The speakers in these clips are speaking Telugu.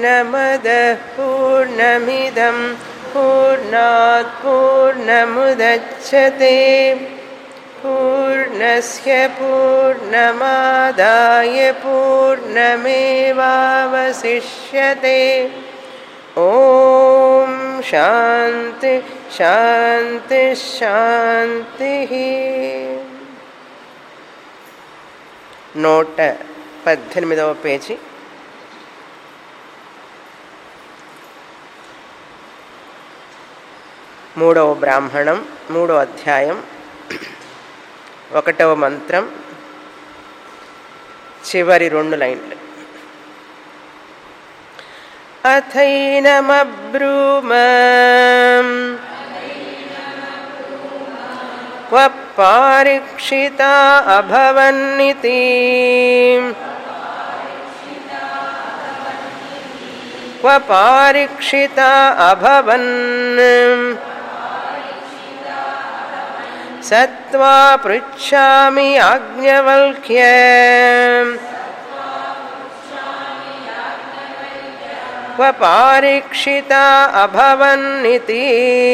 पूर्णमदः पूर्णमिदं पूर्णात् पूर्णमुदच्छते पूर्णस्य पूर्णमादाय पूर्णमेवावशिष्यते ॐ शान्ति शान्ति शान्तिः నూట పద్దెనిమిదవ పేజీ మూడవ బ్రాహ్మణం మూడవ అధ్యాయం ఒకటవ మంత్రం చివరి రెండు లైన్లు అథైనమబ్రూమ क्व पारीक्षिता अभवन्निति क्व पारीक्षिता अभवन् सत्त्वा पृच्छामि आज्ञवल्क्य क्व पारीक्षिता अभवन्निति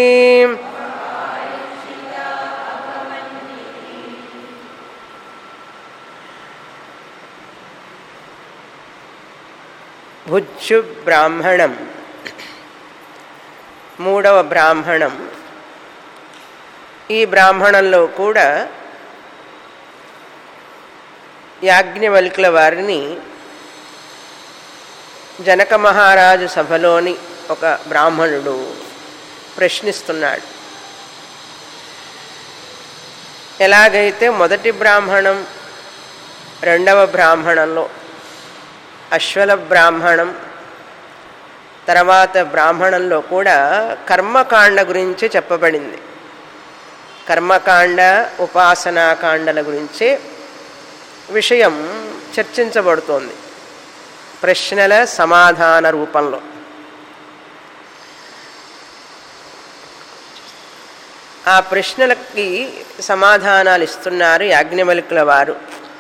భుజ్జు బ్రాహ్మణం మూడవ బ్రాహ్మణం ఈ బ్రాహ్మణంలో కూడా యాజ్ఞవల్కుల వారిని జనక మహారాజు సభలోని ఒక బ్రాహ్మణుడు ప్రశ్నిస్తున్నాడు ఎలాగైతే మొదటి బ్రాహ్మణం రెండవ బ్రాహ్మణంలో అశ్వల బ్రాహ్మణం తర్వాత బ్రాహ్మణంలో కూడా కర్మకాండ గురించి చెప్పబడింది కర్మకాండ ఉపాసనాకాండల గురించే విషయం చర్చించబడుతోంది ప్రశ్నల సమాధాన రూపంలో ఆ ప్రశ్నలకి సమాధానాలు ఇస్తున్నారు యాజ్ఞవల్కుల వారు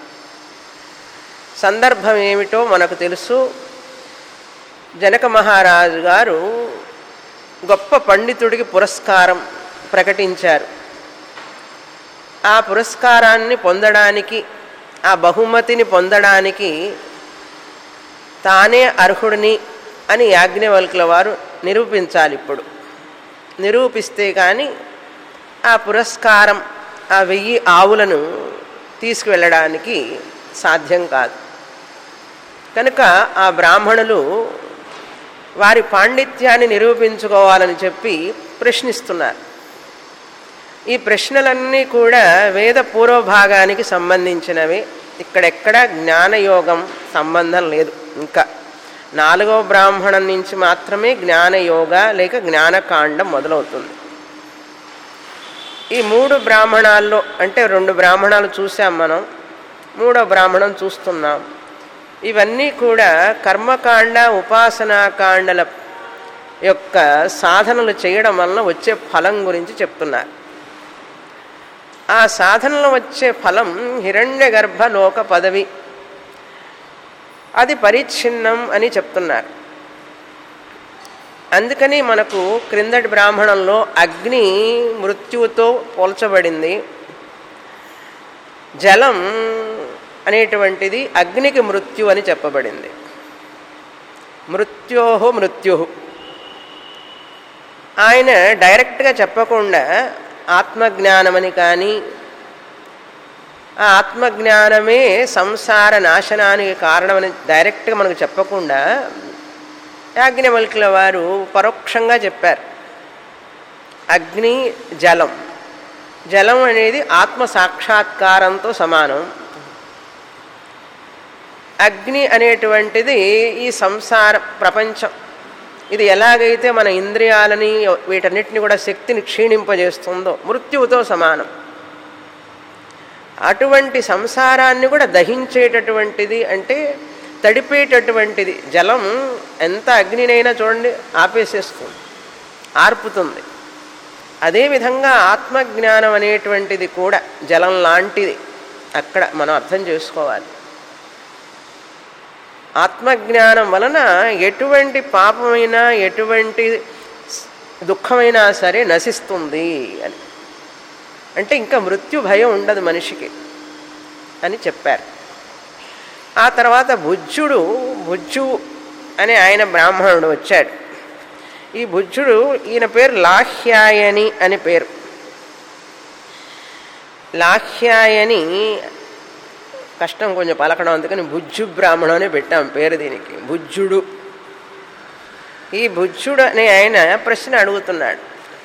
సందర్భం ఏమిటో మనకు తెలుసు జనక మహారాజు గారు గొప్ప పండితుడికి పురస్కారం ప్రకటించారు ఆ పురస్కారాన్ని పొందడానికి ఆ బహుమతిని పొందడానికి తానే అర్హుడిని అని యాజ్ఞవల్కుల వారు నిరూపించాలి ఇప్పుడు నిరూపిస్తే కానీ ఆ పురస్కారం ఆ వెయ్యి ఆవులను తీసుకువెళ్ళడానికి సాధ్యం కాదు కనుక ఆ బ్రాహ్మణులు వారి పాండిత్యాన్ని నిరూపించుకోవాలని చెప్పి ప్రశ్నిస్తున్నారు ఈ ప్రశ్నలన్నీ కూడా వేద పూర్వభాగానికి సంబంధించినవి ఇక్కడెక్కడ జ్ఞానయోగం సంబంధం లేదు ఇంకా నాలుగవ బ్రాహ్మణం నుంచి మాత్రమే జ్ఞానయోగ లేక జ్ఞానకాండం మొదలవుతుంది ఈ మూడు బ్రాహ్మణాల్లో అంటే రెండు బ్రాహ్మణాలు చూసాం మనం మూడో బ్రాహ్మణం చూస్తున్నాం ఇవన్నీ కూడా కర్మకాండ ఉపాసనాకాండల యొక్క సాధనలు చేయడం వలన వచ్చే ఫలం గురించి చెప్తున్నారు ఆ సాధనలో వచ్చే ఫలం హిరణ్య గర్భ లోక పదవి అది పరిచ్ఛిన్నం అని చెప్తున్నారు అందుకని మనకు క్రిందటి బ్రాహ్మణంలో అగ్ని మృత్యువుతో పోల్చబడింది జలం అనేటువంటిది అగ్నికి మృత్యు అని చెప్పబడింది మృత్యోహో మృత్యు ఆయన డైరెక్ట్గా చెప్పకుండా ఆత్మజ్ఞానమని కానీ ఆ ఆత్మజ్ఞానమే సంసార నాశనానికి కారణమని డైరెక్ట్గా మనకు చెప్పకుండా యాజ్ఞవల్కుల వారు పరోక్షంగా చెప్పారు అగ్ని జలం జలం అనేది ఆత్మ సాక్షాత్కారంతో సమానం అగ్ని అనేటువంటిది ఈ సంసార ప్రపంచం ఇది ఎలాగైతే మన ఇంద్రియాలని వీటన్నిటిని కూడా శక్తిని క్షీణింపజేస్తుందో మృత్యువుతో సమానం అటువంటి సంసారాన్ని కూడా దహించేటటువంటిది అంటే తడిపేటటువంటిది జలం ఎంత అగ్నినైనా చూడండి ఆపేసేస్తుంది ఆర్పుతుంది అదేవిధంగా ఆత్మజ్ఞానం అనేటువంటిది కూడా జలం లాంటిది అక్కడ మనం అర్థం చేసుకోవాలి ఆత్మజ్ఞానం వలన ఎటువంటి పాపమైనా ఎటువంటి దుఃఖమైనా సరే నశిస్తుంది అని అంటే ఇంకా మృత్యు భయం ఉండదు మనిషికి అని చెప్పారు ఆ తర్వాత భుజ్జుడు భుజ్జు అనే ఆయన బ్రాహ్మణుడు వచ్చాడు ఈ భుజ్జుడు ఈయన పేరు లాహ్యాయని అని పేరు లాహ్యాయని కష్టం కొంచెం పలకడం అందుకని భుజ్జు బ్రాహ్మణం అని పెట్టాం పేరు దీనికి భుజ్జుడు ఈ భుజ్జుడు అనే ఆయన ప్రశ్న అడుగుతున్నాడు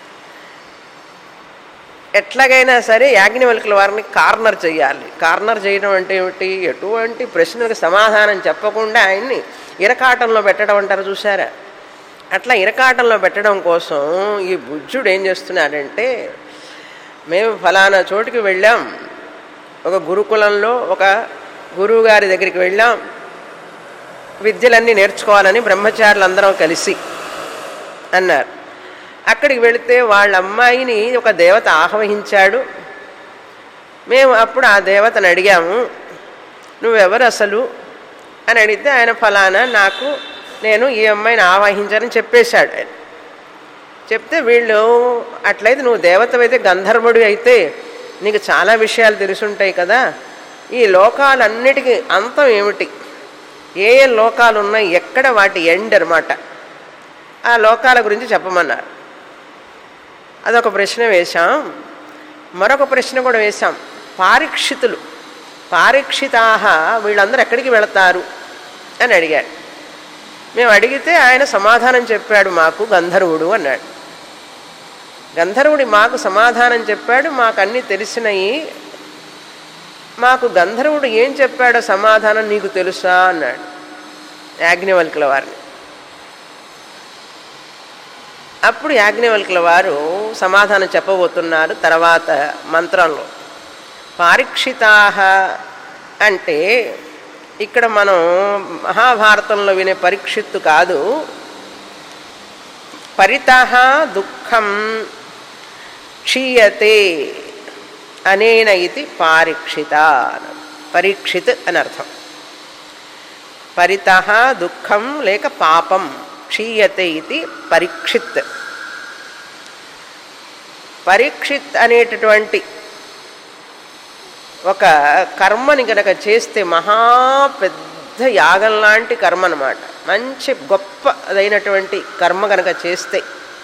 ఎట్లాగైనా సరే యాజ్ఞవల్కుల వారిని కార్నర్ చేయాలి కార్నర్ చేయడం అంటే ఏమిటి ఎటువంటి ప్రశ్నలకు సమాధానం చెప్పకుండా ఆయన్ని ఇరకాటంలో పెట్టడం అంటారు చూసారా అట్లా ఇరకాటంలో పెట్టడం కోసం ఈ బుజ్జుడు ఏం చేస్తున్నాడంటే మేము ఫలానా చోటుకి వెళ్ళాం ఒక గురుకులంలో ఒక గురువు గారి దగ్గరికి వెళ్ళాం విద్యలన్నీ నేర్చుకోవాలని బ్రహ్మచారులందరం కలిసి అన్నారు అక్కడికి వెళితే వాళ్ళ అమ్మాయిని ఒక దేవత ఆహ్వహించాడు మేము అప్పుడు ఆ దేవతను అడిగాము నువ్వెవరు అసలు అని అడిగితే ఆయన ఫలానా నాకు నేను ఈ అమ్మాయిని ఆవాహించానని చెప్పేశాడు ఆయన చెప్తే వీళ్ళు అట్లయితే నువ్వు దేవతవైతే గంధర్వుడు అయితే నీకు చాలా విషయాలు తెలుసుంటాయి కదా ఈ లోకాలన్నిటికీ అంతం ఏమిటి ఏ ఏ లోకాలు ఉన్నాయి ఎక్కడ వాటి ఎండ్ అనమాట ఆ లోకాల గురించి చెప్పమన్నారు అదొక ప్రశ్న వేశాం మరొక ప్రశ్న కూడా వేశాం పారీక్షితులు పారీక్షితాహ వీళ్ళందరూ ఎక్కడికి వెళతారు అని అడిగాడు మేము అడిగితే ఆయన సమాధానం చెప్పాడు మాకు గంధర్వుడు అన్నాడు గంధర్వుడి మాకు సమాధానం చెప్పాడు మాకు అన్నీ తెలిసినవి మాకు గంధర్వుడు ఏం చెప్పాడో సమాధానం నీకు తెలుసా అన్నాడు యాజ్ఞవల్కుల వారిని అప్పుడు యాజ్ఞవల్కుల వారు సమాధానం చెప్పబోతున్నారు తర్వాత మంత్రంలో పారీక్షితాహ అంటే ఇక్కడ మనం మహాభారతంలో వినే పరీక్షిత్తు కాదు పరిత దుఃఖం క్షీయతే అనేన ఇది పారీక్షిత పరీక్షిత్ అని అర్థం పరిత దుఃఖం లేక పాపం క్షీయతే ఇది పరీక్షిత్ పరీక్షిత్ అనేటటువంటి ఒక కర్మని కనుక చేస్తే మహా పెద్ద యాగం లాంటి కర్మ అనమాట మంచి గొప్పదైనటువంటి కర్మ కనుక చేస్తే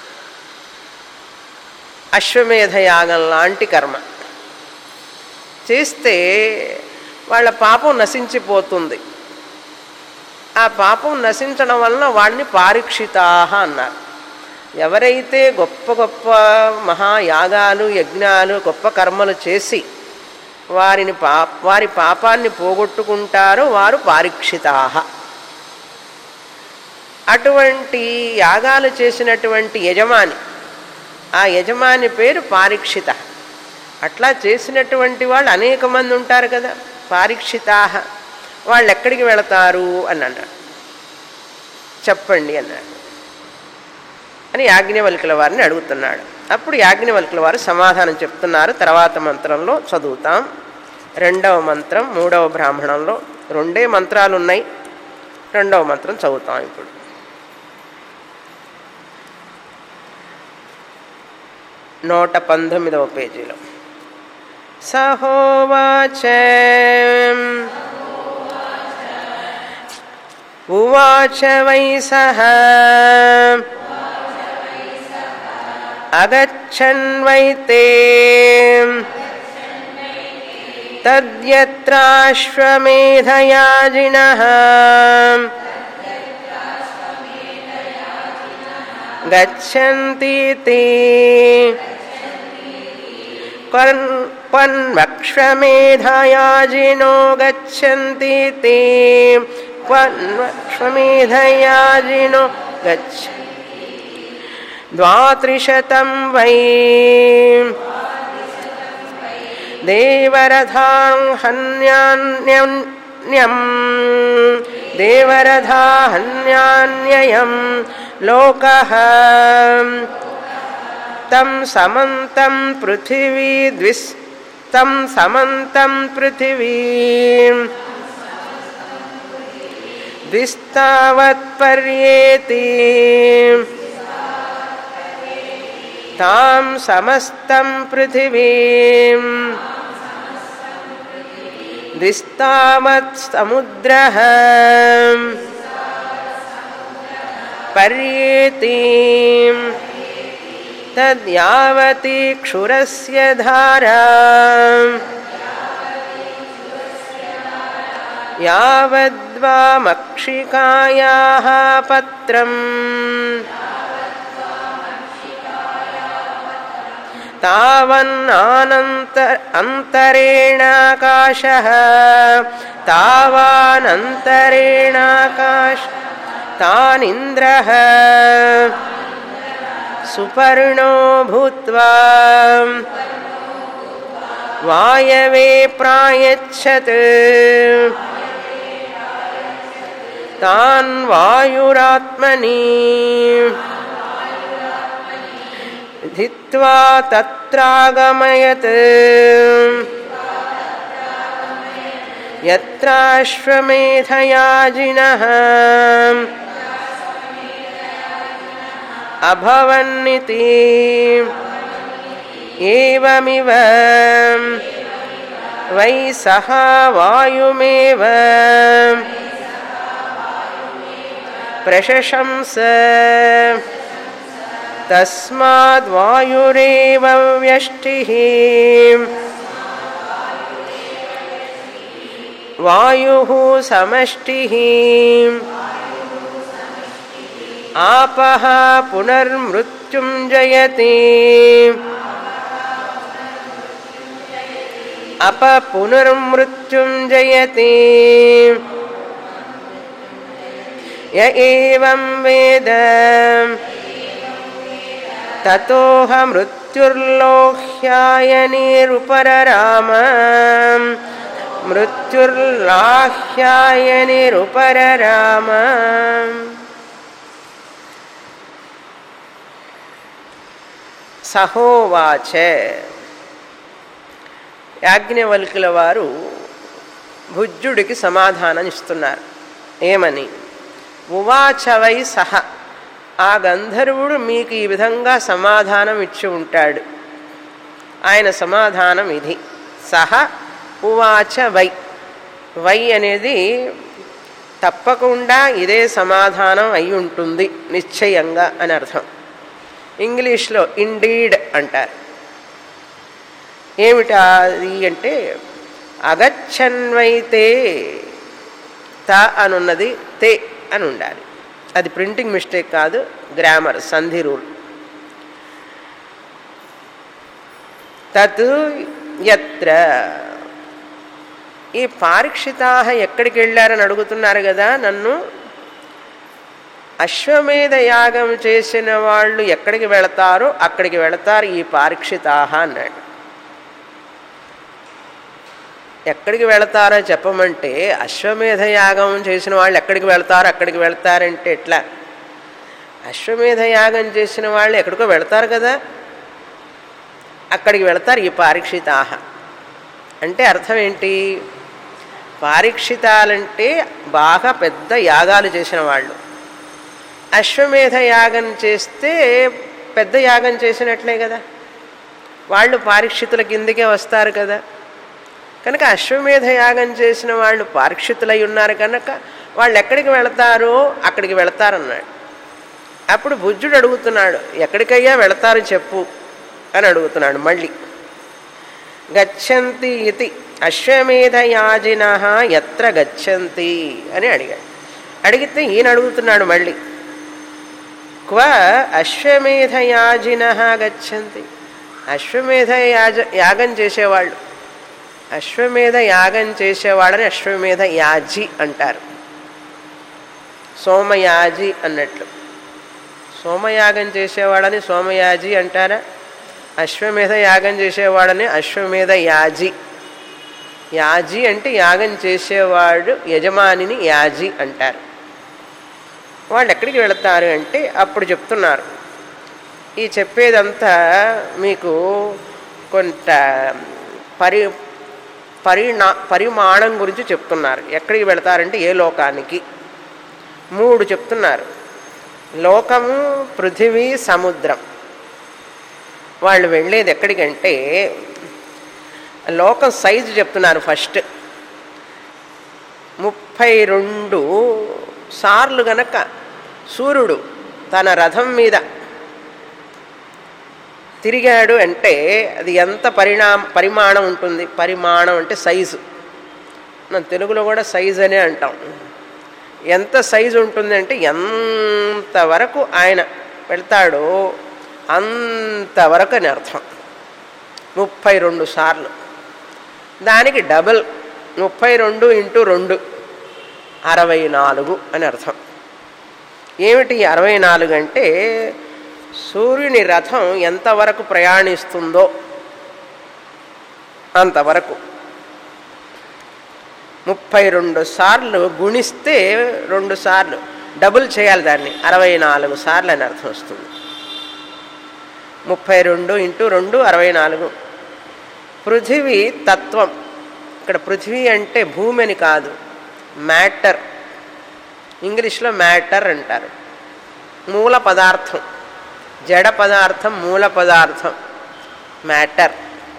అశ్వమేధ యాగం లాంటి కర్మ చేస్తే వాళ్ళ పాపం నశించిపోతుంది ఆ పాపం నశించడం వలన వాడిని పారీక్షితాహ అన్నారు ఎవరైతే గొప్ప గొప్ప మహాయాగాలు యజ్ఞాలు గొప్ప కర్మలు చేసి వారిని పా వారి పాపాన్ని పోగొట్టుకుంటారో వారు పారీక్షితాహ అటువంటి యాగాలు చేసినటువంటి యజమాని ఆ యజమాని పేరు పారీక్షిత అట్లా చేసినటువంటి వాళ్ళు అనేక మంది ఉంటారు కదా పారీక్షితాహ వాళ్ళు ఎక్కడికి వెళతారు అని అన్నాడు చెప్పండి అన్నాడు అని యాజ్ఞవల్కుల వారిని అడుగుతున్నాడు అప్పుడు యాజ్ఞవల్కుల వారు సమాధానం చెప్తున్నారు తర్వాత మంత్రంలో చదువుతాం రెండవ మంత్రం మూడవ బ్రాహ్మణంలో రెండే మంత్రాలు ఉన్నాయి రెండవ మంత్రం చదువుతాం ఇప్పుడు నూట పంతొమ్మిదవ పేజీలో సహోవాచ ఉవాచ వై సహ అగచ్చన్ వైతే తద్యత్రాశ్వమేధయాజిన గచ్చంతి తే క్వన్వక్ష్వమేధయాజినో గచ్చంతి తే క్వన్వక్ష్వమేధయాజినో గచ్చ ద్వాత్రిశతం వై దేవరథాం హన్యాన్యం దేవరథా హన్యాన్యయం లోక తం సమంతం పృథివీ ద్విస్ తం సమంతం పృథివీ ద్విస్తావత్పర్యేతి తాం సమస్తం పృథివీం ద్విస్తావత్ సముద్ర పర్యేతి తద్యావతి క్షురస్య ధారా యావద్వామక్షికాయాः పత్రం తావన్నానంత అంతరేణాకాశः తావానంతరేణాకాశ తానింద్రः సుపర్ణో భూత్వా వాయవే ప్రాయచ్చత్ తాన్ వాయురాత్మని ధిత్వా తత్రాగమయత్ యత్రాశ్వమేధయాజినः అభవన్నితి ఏవమివ వై సహ వాయుమేవ ప్రశంస తస్మాద్వాయురేవ వ్యష్టిः వాయుः సమష్టిः आपः पुनर्मृत्युञ्जयति अप पुनर्मृत्युञ्जयति य एवं वेद ततोह मृत्युर्लोह्यायनिरुपरराम मृत्युर्लाह्यायनिरुपरराम సహోవాచ యాజ్ఞవల్కుల వారు భుజ్యుడికి సమాధానం ఇస్తున్నారు ఏమని ఉవాచవై సహ ఆ గంధర్వుడు మీకు ఈ విధంగా సమాధానం ఇచ్చి ఉంటాడు ఆయన సమాధానం ఇది సహ ఉవాచ వై వై అనేది తప్పకుండా ఇదే సమాధానం అయి ఉంటుంది నిశ్చయంగా అని అర్థం ఇంగ్లీష్లో ఇండీడ్ అంటారు ఏమిటా అది అంటే అగచ్చన్వైతే త అనున్నది తే అని ఉండాలి అది ప్రింటింగ్ మిస్టేక్ కాదు గ్రామర్ సంధి రూల్ తత్ ఎత్ర ఈ పారీక్షితా ఎక్కడికి వెళ్ళారని అడుగుతున్నారు కదా నన్ను అశ్వమేధ యాగం చేసిన వాళ్ళు ఎక్కడికి వెళతారో అక్కడికి వెళతారు ఈ పారీక్షితాహ అన్నాడు ఎక్కడికి వెళతారో చెప్పమంటే అశ్వమేధ యాగం చేసిన వాళ్ళు ఎక్కడికి వెళతారో అక్కడికి వెళతారంటే ఎట్లా అశ్వమేధ యాగం చేసిన వాళ్ళు ఎక్కడికో వెళతారు కదా అక్కడికి వెళతారు ఈ పారీక్షితాహ అంటే అర్థం ఏంటి పారీక్షితాలంటే బాగా పెద్ద యాగాలు చేసిన వాళ్ళు అశ్వమేధ యాగం చేస్తే పెద్ద యాగం చేసినట్లే కదా వాళ్ళు పారీక్షితుల కిందకే వస్తారు కదా కనుక అశ్వమేధ యాగం చేసిన వాళ్ళు పారీక్షితులై ఉన్నారు కనుక వాళ్ళు ఎక్కడికి వెళతారో అక్కడికి వెళతారన్నాడు అప్పుడు బుద్ధుడు అడుగుతున్నాడు ఎక్కడికయ్యా వెళతారు చెప్పు అని అడుగుతున్నాడు మళ్ళీ గచ్చంతి ఇది అశ్వమేధయాజిన ఎత్ర గచ్చంతి అని అడిగాడు అడిగితే ఈయన అడుగుతున్నాడు మళ్ళీ క్వ అశ్వమేధయాజిన గచ్చంతి అశ్వమేధ యాజ యాగం చేసేవాళ్ళు అశ్వమేధ యాగం చేసేవాడని అశ్వమేధ యాజి అంటారు సోమయాజి అన్నట్లు సోమయాగం చేసేవాడని సోమయాజి అంటారా అశ్వమేధ యాగం చేసేవాడని అశ్వమేధ యాజి యాజి అంటే యాగం చేసేవాడు యజమానిని యాజి అంటారు వాళ్ళు ఎక్కడికి వెళతారు అంటే అప్పుడు చెప్తున్నారు ఈ చెప్పేదంతా మీకు కొంత పరి పరిణా పరిమాణం గురించి చెప్తున్నారు ఎక్కడికి వెళతారంటే ఏ లోకానికి మూడు చెప్తున్నారు లోకము పృథివీ సముద్రం వాళ్ళు వెళ్ళేది ఎక్కడికంటే లోకం సైజు చెప్తున్నారు ఫస్ట్ ముప్పై రెండు సార్లు గనక సూర్యుడు తన రథం మీద తిరిగాడు అంటే అది ఎంత పరిణా పరిమాణం ఉంటుంది పరిమాణం అంటే సైజు మన తెలుగులో కూడా సైజు అనే అంటాం ఎంత సైజు ఉంటుంది అంటే ఎంతవరకు ఆయన వెళ్తాడో అంతవరకు అని అర్థం ముప్పై రెండు సార్లు దానికి డబల్ ముప్పై రెండు ఇంటూ రెండు అరవై నాలుగు అని అర్థం ఏమిటి అరవై నాలుగు అంటే సూర్యుని రథం ఎంతవరకు ప్రయాణిస్తుందో అంతవరకు ముప్పై రెండు సార్లు గుణిస్తే రెండు సార్లు డబుల్ చేయాలి దాన్ని అరవై నాలుగు సార్లు అని అర్థం వస్తుంది ముప్పై రెండు ఇంటూ రెండు అరవై నాలుగు పృథివీ తత్వం ఇక్కడ పృథివీ అంటే భూమి అని కాదు మ్యాటర్ ఇంగ్లీష్లో మ్యాటర్ అంటారు మూల పదార్థం జడ పదార్థం మూల పదార్థం మ్యాటర్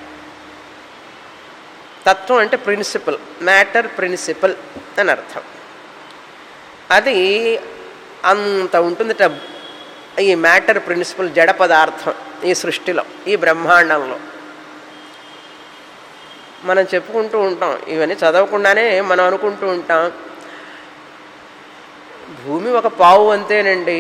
తత్వం అంటే ప్రిన్సిపల్ మ్యాటర్ ప్రిన్సిపల్ అని అర్థం అది అంత ఉంటుందిట ఈ మ్యాటర్ ప్రిన్సిపల్ జడ పదార్థం ఈ సృష్టిలో ఈ బ్రహ్మాండంలో మనం చెప్పుకుంటూ ఉంటాం ఇవన్నీ చదవకుండానే మనం అనుకుంటూ ఉంటాం భూమి ఒక పావు అంతేనండి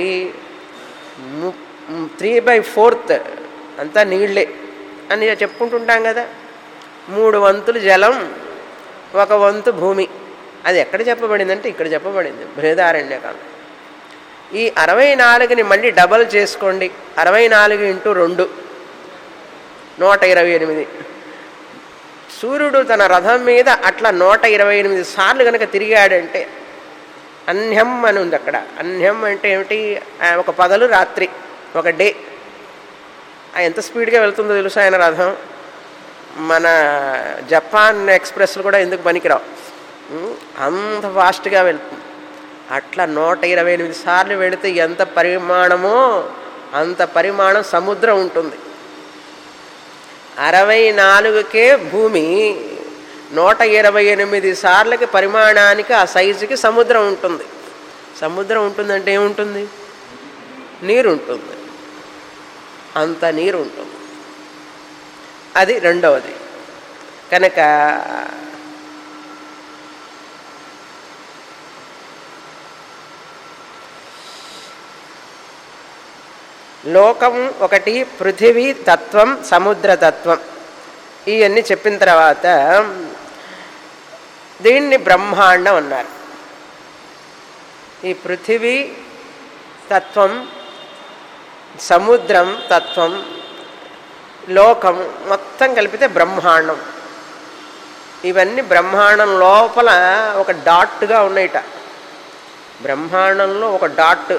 త్రీ బై ఫోర్త్ అంతా నీళ్ళే అని చెప్పుకుంటుంటాం కదా మూడు వంతులు జలం ఒక వంతు భూమి అది ఎక్కడ చెప్పబడిందంటే ఇక్కడ చెప్పబడింది బృహదారణ్యకాలం ఈ అరవై నాలుగుని మళ్ళీ డబల్ చేసుకోండి అరవై నాలుగు ఇంటూ రెండు నూట ఇరవై ఎనిమిది సూర్యుడు తన రథం మీద అట్లా నూట ఇరవై ఎనిమిది సార్లు కనుక తిరిగాడంటే అన్యం అని ఉంది అక్కడ అన్యం అంటే ఏమిటి ఒక పగలు రాత్రి ఒక డే ఎంత స్పీడ్గా వెళ్తుందో తెలుసు ఆయన రథం మన జపాన్ ఎక్స్ప్రెస్లు కూడా ఎందుకు పనికిరావు అంత ఫాస్ట్గా వెళ్తుంది అట్లా నూట ఇరవై ఎనిమిది సార్లు వెళితే ఎంత పరిమాణమో అంత పరిమాణం సముద్రం ఉంటుంది అరవై నాలుగుకే భూమి నూట ఇరవై ఎనిమిది సార్లకి పరిమాణానికి ఆ సైజుకి సముద్రం ఉంటుంది సముద్రం ఉంటుందంటే ఏముంటుంది నీరు ఉంటుంది అంత నీరు ఉంటుంది అది రెండవది కనుక లోకం ఒకటి పృథివీ తత్వం సముద్ర తత్వం ఇవన్నీ చెప్పిన తర్వాత దీన్ని బ్రహ్మాండం అన్నారు ఈ పృథివీ తత్వం సముద్రం తత్వం లోకం మొత్తం కలిపితే బ్రహ్మాండం ఇవన్నీ బ్రహ్మాండం లోపల ఒక డాట్గా ఉన్నాయిట బ్రహ్మాండంలో ఒక డాట్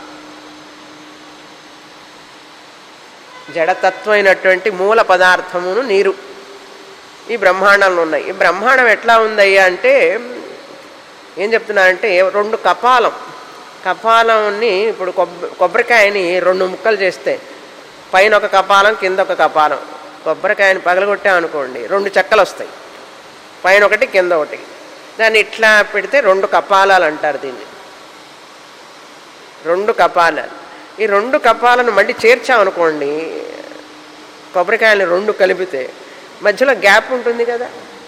జడతత్వమైనటువంటి మూల పదార్థమును నీరు ఈ బ్రహ్మాండంలో ఉన్నాయి ఈ బ్రహ్మాండం ఎట్లా ఉందయ్యా అంటే ఏం చెప్తున్నానంటే రెండు కపాలం కపాలంని ఇప్పుడు కొబ్బ కొబ్బరికాయని రెండు ముక్కలు చేస్తే పైన ఒక కపాలం కింద ఒక కపాలం కొబ్బరికాయని పగలగొట్టామనుకోండి రెండు చెక్కలు వస్తాయి పైన ఒకటి కింద ఒకటి దాన్ని ఇట్లా పెడితే రెండు కపాలాలు అంటారు దీన్ని రెండు కపాలాలు ఈ రెండు కపాలను మళ్ళీ చేర్చామనుకోండి కొబ్బరికాయలు రెండు కలిపితే మధ్యలో గ్యాప్ ఉంటుంది కదా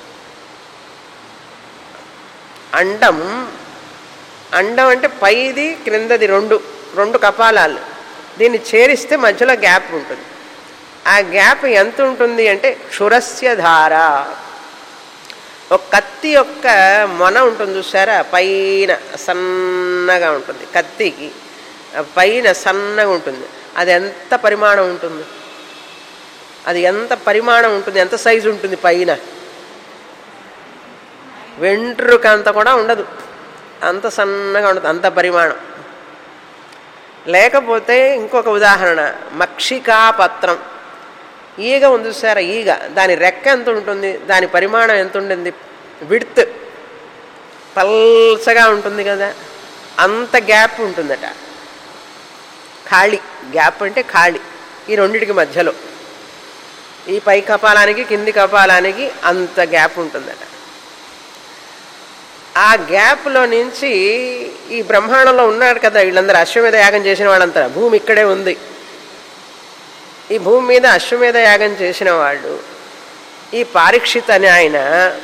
అండం అండం అంటే పైది క్రిందది రెండు రెండు కపాలాలు దీన్ని చేరిస్తే మధ్యలో గ్యాప్ ఉంటుంది ఆ గ్యాప్ ఎంత ఉంటుంది అంటే క్షురస్య ధార ఒక కత్తి యొక్క మొన ఉంటుంది చూసారా పైన సన్నగా ఉంటుంది కత్తికి పైన సన్నగా ఉంటుంది అది ఎంత పరిమాణం ఉంటుంది అది ఎంత పరిమాణం ఉంటుంది ఎంత సైజు ఉంటుంది పైన వెంట్రుక అంత కూడా ఉండదు అంత సన్నగా ఉండదు అంత పరిమాణం లేకపోతే ఇంకొక ఉదాహరణ మక్షికా పత్రం ఈగ ఉంది సార్ ఈగ దాని రెక్క ఎంత ఉంటుంది దాని పరిమాణం ఎంత ఉంటుంది విడ్త్ పల్సగా ఉంటుంది కదా అంత గ్యాప్ ఉంటుందట ఖాళీ గ్యాప్ అంటే ఖాళీ ఈ రెండిటికి మధ్యలో ఈ పై కపాలానికి కింది కపాలానికి అంత గ్యాప్ ఉంటుందట ఆ గ్యాప్లో నుంచి ఈ బ్రహ్మాండంలో ఉన్నారు కదా వీళ్ళందరూ అశ్వమేధ యాగం చేసిన వాళ్ళంతా భూమి ఇక్కడే ఉంది ఈ భూమి మీద అశ్వమేధ యాగం చేసిన వాళ్ళు ఈ పారీక్షిత్ అని ఆయన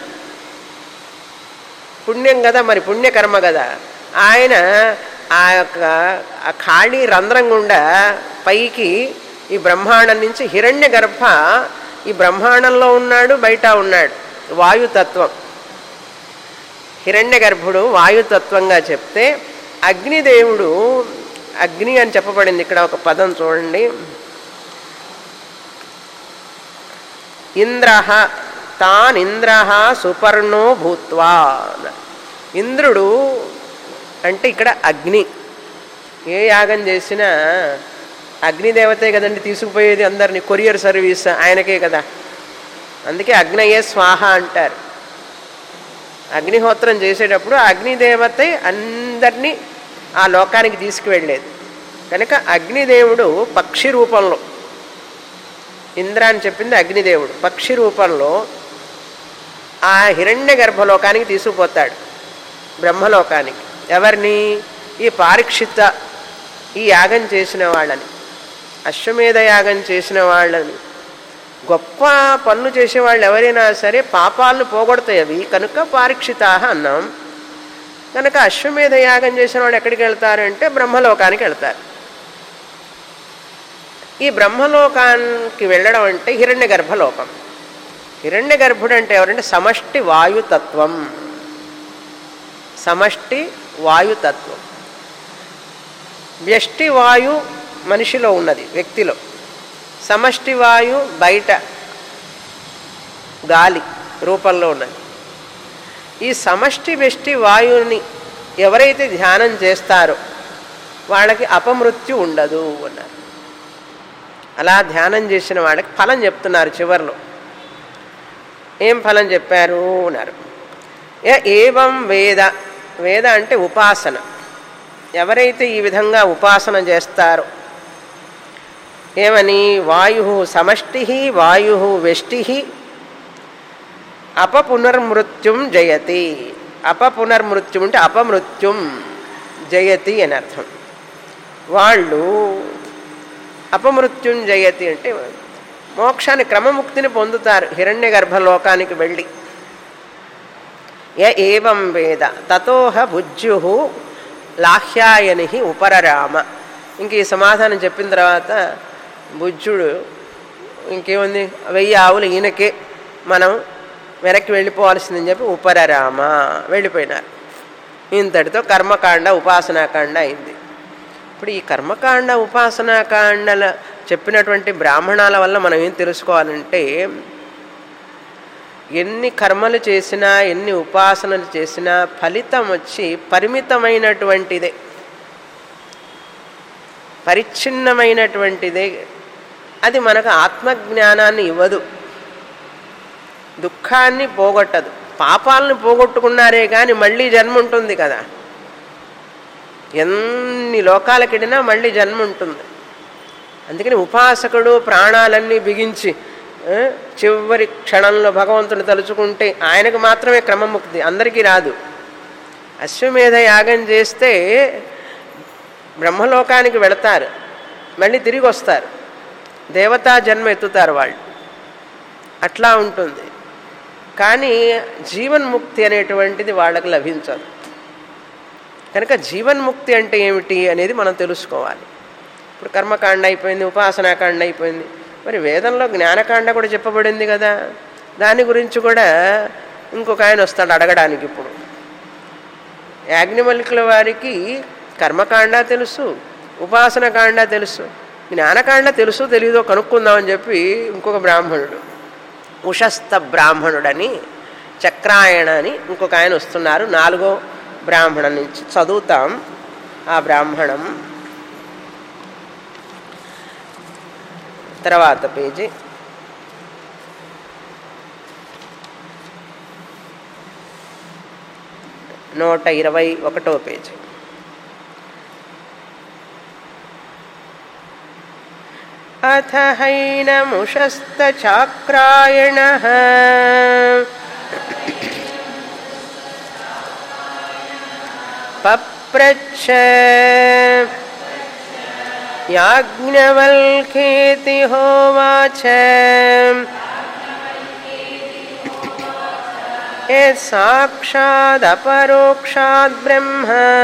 పుణ్యం కదా మరి పుణ్యకర్మ కదా ఆయన ఆ యొక్క ఆ ఖాళీ రంధ్రం గుండా పైకి ఈ బ్రహ్మాండం నుంచి హిరణ్య గర్భ ఈ బ్రహ్మాండంలో ఉన్నాడు బయట ఉన్నాడు వాయుతత్వం హిరణ్య గర్భుడు వాయుతత్వంగా చెప్తే అగ్నిదేవుడు అగ్ని అని చెప్పబడింది ఇక్కడ ఒక పదం చూడండి ఇంద్ర తాన్ ఇంద్ర సుపర్ణో భూత్వా అన్నారు. ఇంద్రుడు అంటే ఇక్కడ అగ్ని ఏ యాగం చేసినా అగ్నిదేవతే కదండి తీసుకుపోయేది అందరిని కొరియర్ సర్వీస్ ఆయనకే కదా అందుకే అగ్నయే స్వాహ అంటారు అగ్నిహోత్రం చేసేటప్పుడు ఆ అగ్నిదేవతే అందరినీ ఆ లోకానికి తీసుకువెళ్ళేది కనుక అగ్నిదేవుడు పక్షి రూపంలో ఇంద్ర అని చెప్పింది అగ్నిదేవుడు పక్షి రూపంలో ఆ హిరణ్య గర్భలోకానికి తీసుకుపోతాడు బ్రహ్మలోకానికి ఎవరిని ఈ పారీక్షిత ఈ యాగం చేసిన వాళ్ళని అశ్వమేధ యాగం చేసిన వాళ్ళని గొప్ప పనులు చేసేవాళ్ళు ఎవరైనా సరే పాపాలను పోగొడతాయి అవి కనుక పారీక్షితాహ అన్నాం కనుక అశ్వమేధ యాగం చేసిన వాళ్ళు ఎక్కడికి వెళ్తారంటే బ్రహ్మలోకానికి వెళ్తారు ఈ బ్రహ్మలోకానికి వెళ్ళడం అంటే హిరణ్య గర్భలోకం హిరణ్య గర్భుడు అంటే ఎవరంటే సమష్టి వాయుతత్వం సమష్టి వాయుతత్వం వ్యష్టి వాయు మనిషిలో ఉన్నది వ్యక్తిలో సమష్టి వాయు బయట గాలి రూపంలో ఉన్నది ఈ సమష్టి వ్యష్టి వాయువుని ఎవరైతే ధ్యానం చేస్తారో వాళ్ళకి అపమృత్యు ఉండదు అన్నారు అలా ధ్యానం చేసిన వాళ్ళకి ఫలం చెప్తున్నారు చివర్లో ఏం ఫలం చెప్పారు అన్నారు ఏ ఏవం వేద వేద అంటే ఉపాసన ఎవరైతే ఈ విధంగా ఉపాసన చేస్తారో ఏమని వాయు సమష్టి వాయు వెష్టి అపపునర్మృత్యుం జయతి అపపునర్మృత్యుం అంటే అపమృత్యుం జయతి అని అర్థం వాళ్ళు అపమృత్యుం జయతి అంటే మోక్షాన్ని క్రమముక్తిని పొందుతారు హిరణ్య గర్భలోకానికి వెళ్ళి య ఏవం వేద తతోహ భుజ్యు లాహ్యాయని ఉపరరామ ఇంక ఈ సమాధానం చెప్పిన తర్వాత బుజ్జుడు ఇంకేముంది వెయ్యి ఆవులు ఈయనకే మనం వెనక్కి వెళ్ళిపోవాల్సిందని చెప్పి ఉపరరామ వెళ్ళిపోయినారు ఇంతటితో కర్మకాండ ఉపాసనాకాండ అయింది ఇప్పుడు ఈ కర్మకాండ ఉపాసనాకాండల చెప్పినటువంటి బ్రాహ్మణాల వల్ల మనం ఏం తెలుసుకోవాలంటే ఎన్ని కర్మలు చేసినా ఎన్ని ఉపాసనలు చేసినా ఫలితం వచ్చి పరిమితమైనటువంటిదే పరిచ్ఛిన్నమైనటువంటిదే అది మనకు ఆత్మజ్ఞానాన్ని ఇవ్వదు దుఃఖాన్ని పోగొట్టదు పాపాలను పోగొట్టుకున్నారే కానీ మళ్ళీ జన్మ ఉంటుంది కదా ఎన్ని లోకాలకెడినా మళ్ళీ జన్మ ఉంటుంది అందుకని ఉపాసకుడు ప్రాణాలన్నీ బిగించి ఆ, చివరి క్షణంలో భగవంతుని తలుచుకుంటే ఆయనకు మాత్రమే క్రమముక్తి అందరికీ రాదు అశ్వమేధ యాగం చేస్తే బ్రహ్మలోకానికి వెళతారు మళ్ళీ తిరిగి వస్తారు దేవతా జన్మ ఎత్తుతారు వాళ్ళు అట్లా ఉంటుంది కానీ జీవన్ముక్తి అనేటువంటిది వాళ్ళకి లభించదు కనుక జీవన్ముక్తి అంటే ఏమిటి అనేది మనం తెలుసుకోవాలి ఇప్పుడు కర్మకాండ అయిపోయింది ఉపాసనాకాండ అయిపోయింది మరి వేదంలో జ్ఞానకాండ కూడా చెప్పబడింది కదా దాని గురించి కూడా ఇంకొక ఆయన వస్తాడు అడగడానికి ఇప్పుడు యాజ్ఞవల్కుల వారికి కర్మకాండ తెలుసు ఉపాసనకాండ తెలుసు జ్ఞానకాండ తెలుసు తెలియదో కనుక్కుందామని చెప్పి ఇంకొక బ్రాహ్మణుడు ఉషస్థ బ్రాహ్మణుడని చక్రాయణ అని ఇంకొక ఆయన వస్తున్నారు నాలుగో బ్రాహ్మణం నుంచి చదువుతాం ఆ బ్రాహ్మణం తర్వాత పేజీ నూట ఇరవై ఒకటో పేజీ अथ हैनमुषस्तचाक्रायणः पप्रच्छ याज्ञवल्क्येति होवाच यत् साक्षादपरोक्षात् ब्रह्म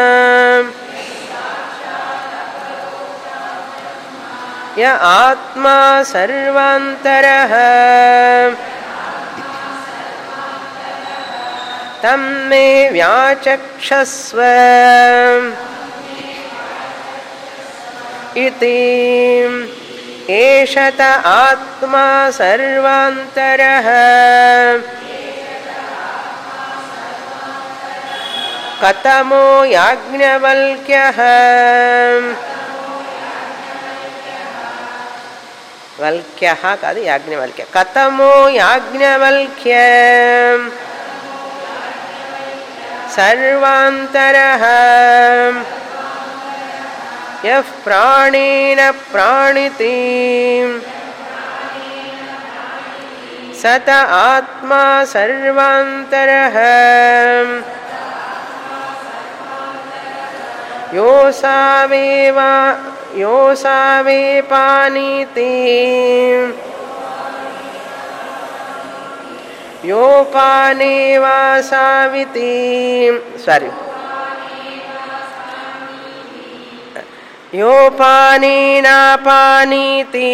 य आत्मा सर्वान्तरः तं मे व्याचक्षस्व इति एषत आत्मा सर्वान्तरः कथमो याज्ञवल्क्यः వల్క్య కాదు యాజ్ఞవల్క్య కథమో యాజ్ఞవల్క్య సర్వాంతర యః ప్రాణేన ప్రాణితి సత ఆత్మా సర్వాంతర योऽसावेव योऽसावेपानीति योपानेवासाविति सारी योपानेनापानीति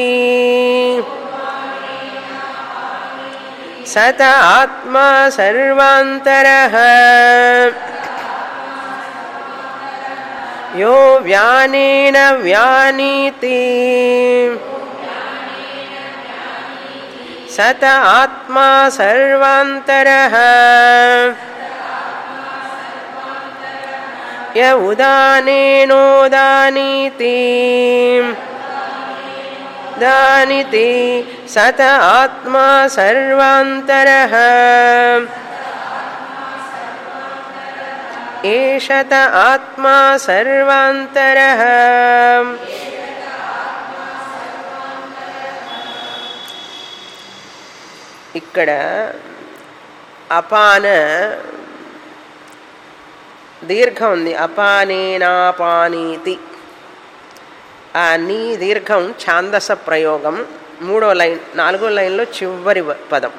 सत आत्मा सर्वान्तरः यो व्यानेन व्यानीति सत आत्मा सर्वान्तरः य उदानेनोदानीति दानिति सत आत्मा सर्वान्तरः ఏషత ఆత్మా సర్వాంతర ఇక్కడ అపాన దీర్ఘం ఉంది అపానేనాపానీతి ఆ నీ దీర్ఘం ఛాందస ప్రయోగం మూడో లైన్ నాలుగో లైన్లో చివరి పదం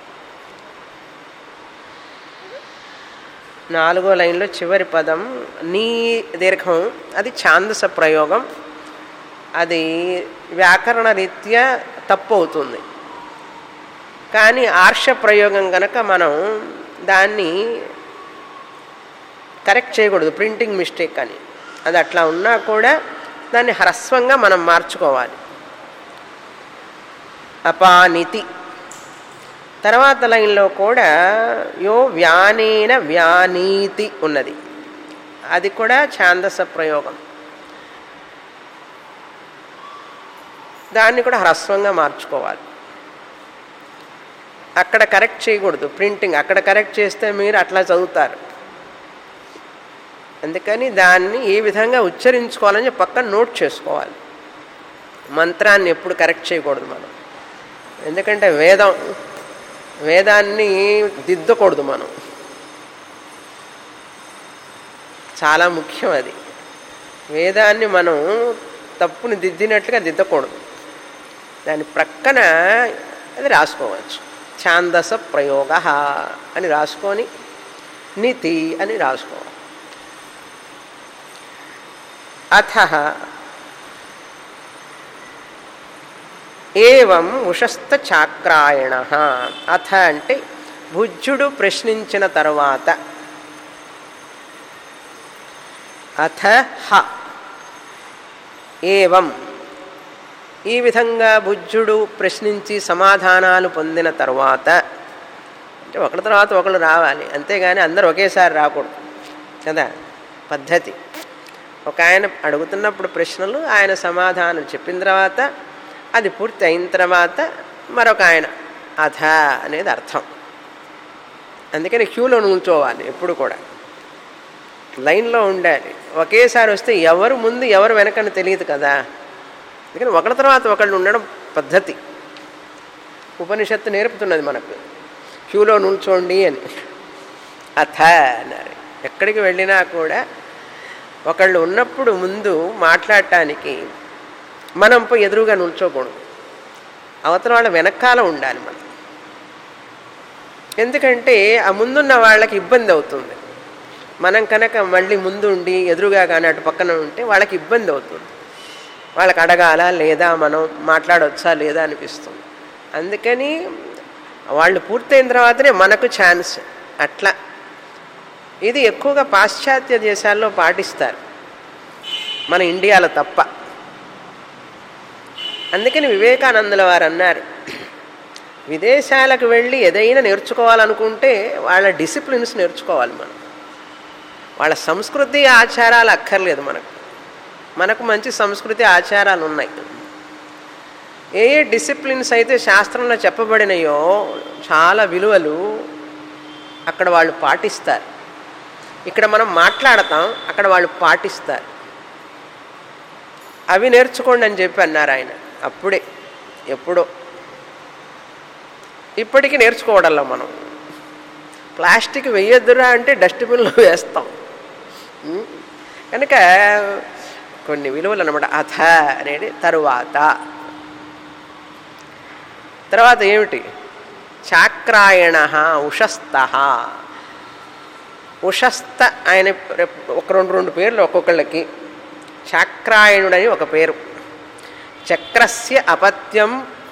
నాలుగో లైన్లో చివరి పదం నీ దీర్ఘం అది ఛాందస ప్రయోగం అది వ్యాకరణ రీత్యా తప్పు అవుతుంది కానీ ఆర్ష ప్రయోగం కనుక మనం దాన్ని కరెక్ట్ చేయకూడదు ప్రింటింగ్ మిస్టేక్ అని అది అట్లా ఉన్నా కూడా దాన్ని హ్రస్వంగా మనం మార్చుకోవాలి అపానితి తర్వాత లైన్లో కూడా యో వ్యానేన వ్యానీతి ఉన్నది అది కూడా ఛాందస ప్రయోగం దాన్ని కూడా హ్రస్వంగా మార్చుకోవాలి అక్కడ కరెక్ట్ చేయకూడదు ప్రింటింగ్ అక్కడ కరెక్ట్ చేస్తే మీరు అట్లా చదువుతారు అందుకని దాన్ని ఏ విధంగా ఉచ్చరించుకోవాలని పక్కన నోట్ చేసుకోవాలి మంత్రాన్ని ఎప్పుడు కరెక్ట్ చేయకూడదు మనం ఎందుకంటే వేదం వేదాన్ని దిద్దకూడదు మనం చాలా ముఖ్యం అది వేదాన్ని మనం తప్పుని దిద్దినట్లుగా దిద్దకూడదు దాని ప్రక్కన అది రాసుకోవచ్చు ఛాందస ప్రయోగ అని రాసుకొని నీతి అని రాసుకోవాలి అథ ఏవం ఉషస్థ చాక్రాయణ అథ అంటే భుజ్యుడు ప్రశ్నించిన తర్వాత అథ హ ఏవం ఈ విధంగా బుద్ధుడు ప్రశ్నించి సమాధానాలు పొందిన తర్వాత అంటే ఒకరి తర్వాత ఒకరు రావాలి అంతేగాని అందరూ ఒకేసారి రాకూడదు కదా పద్ధతి ఒక ఆయన అడుగుతున్నప్పుడు ప్రశ్నలు ఆయన సమాధానం చెప్పిన తర్వాత అది పూర్తి అయిన తర్వాత మరొక ఆయన అథ అనేది అర్థం అందుకని క్యూలో నిల్చోవాలి ఎప్పుడు కూడా లైన్లో ఉండాలి ఒకేసారి వస్తే ఎవరు ముందు ఎవరు వెనకని తెలియదు కదా అందుకని ఒకరి తర్వాత ఒకళ్ళు ఉండడం పద్ధతి ఉపనిషత్తు నేర్పుతున్నది మనకు క్యూలో నుంచోండి అని అథ అన్నారు ఎక్కడికి వెళ్ళినా కూడా ఒకళ్ళు ఉన్నప్పుడు ముందు మాట్లాడటానికి మనం పోయి ఎదురుగా నుంచోకూడదు అవతల వాళ్ళ వెనకాల ఉండాలి మనం ఎందుకంటే ఆ ముందున్న వాళ్ళకి ఇబ్బంది అవుతుంది మనం కనుక మళ్ళీ ముందు ఉండి ఎదురుగా కానీ అటు పక్కన ఉంటే వాళ్ళకి ఇబ్బంది అవుతుంది వాళ్ళకి అడగాల లేదా మనం మాట్లాడవచ్చా లేదా అనిపిస్తుంది అందుకని వాళ్ళు పూర్తయిన తర్వాతనే మనకు ఛాన్స్ అట్లా ఇది ఎక్కువగా పాశ్చాత్య దేశాల్లో పాటిస్తారు మన ఇండియాలో తప్ప అందుకని వివేకానందుల వారు అన్నారు విదేశాలకు వెళ్ళి ఏదైనా నేర్చుకోవాలనుకుంటే వాళ్ళ డిసిప్లిన్స్ నేర్చుకోవాలి మనం వాళ్ళ సంస్కృతి ఆచారాలు అక్కర్లేదు మనకు మనకు మంచి సంస్కృతి ఆచారాలు ఉన్నాయి ఏ ఏ డిసిప్లిన్స్ అయితే శాస్త్రంలో చెప్పబడినాయో చాలా విలువలు అక్కడ వాళ్ళు పాటిస్తారు ఇక్కడ మనం మాట్లాడతాం అక్కడ వాళ్ళు పాటిస్తారు అవి నేర్చుకోండి అని చెప్పి అన్నారు ఆయన అప్పుడే ఎప్పుడో ఇప్పటికీ నేర్చుకోవడంలో మనం ప్లాస్టిక్ వేయొద్దురా అంటే డస్ట్బిన్లో వేస్తాం ఉం? కనుక కొన్ని విలువలు అనమాట అథ అనేది తరువాత తర్వాత ఏమిటి చాక్రాయణ ఉషస్థ ఉషస్థ ఆయన ఒక రెండు రెండు పేర్లు ఒక్కొక్కళ్ళకి చాక్రాయణుడని ఒక పేరు చక్రస్య అపత్యం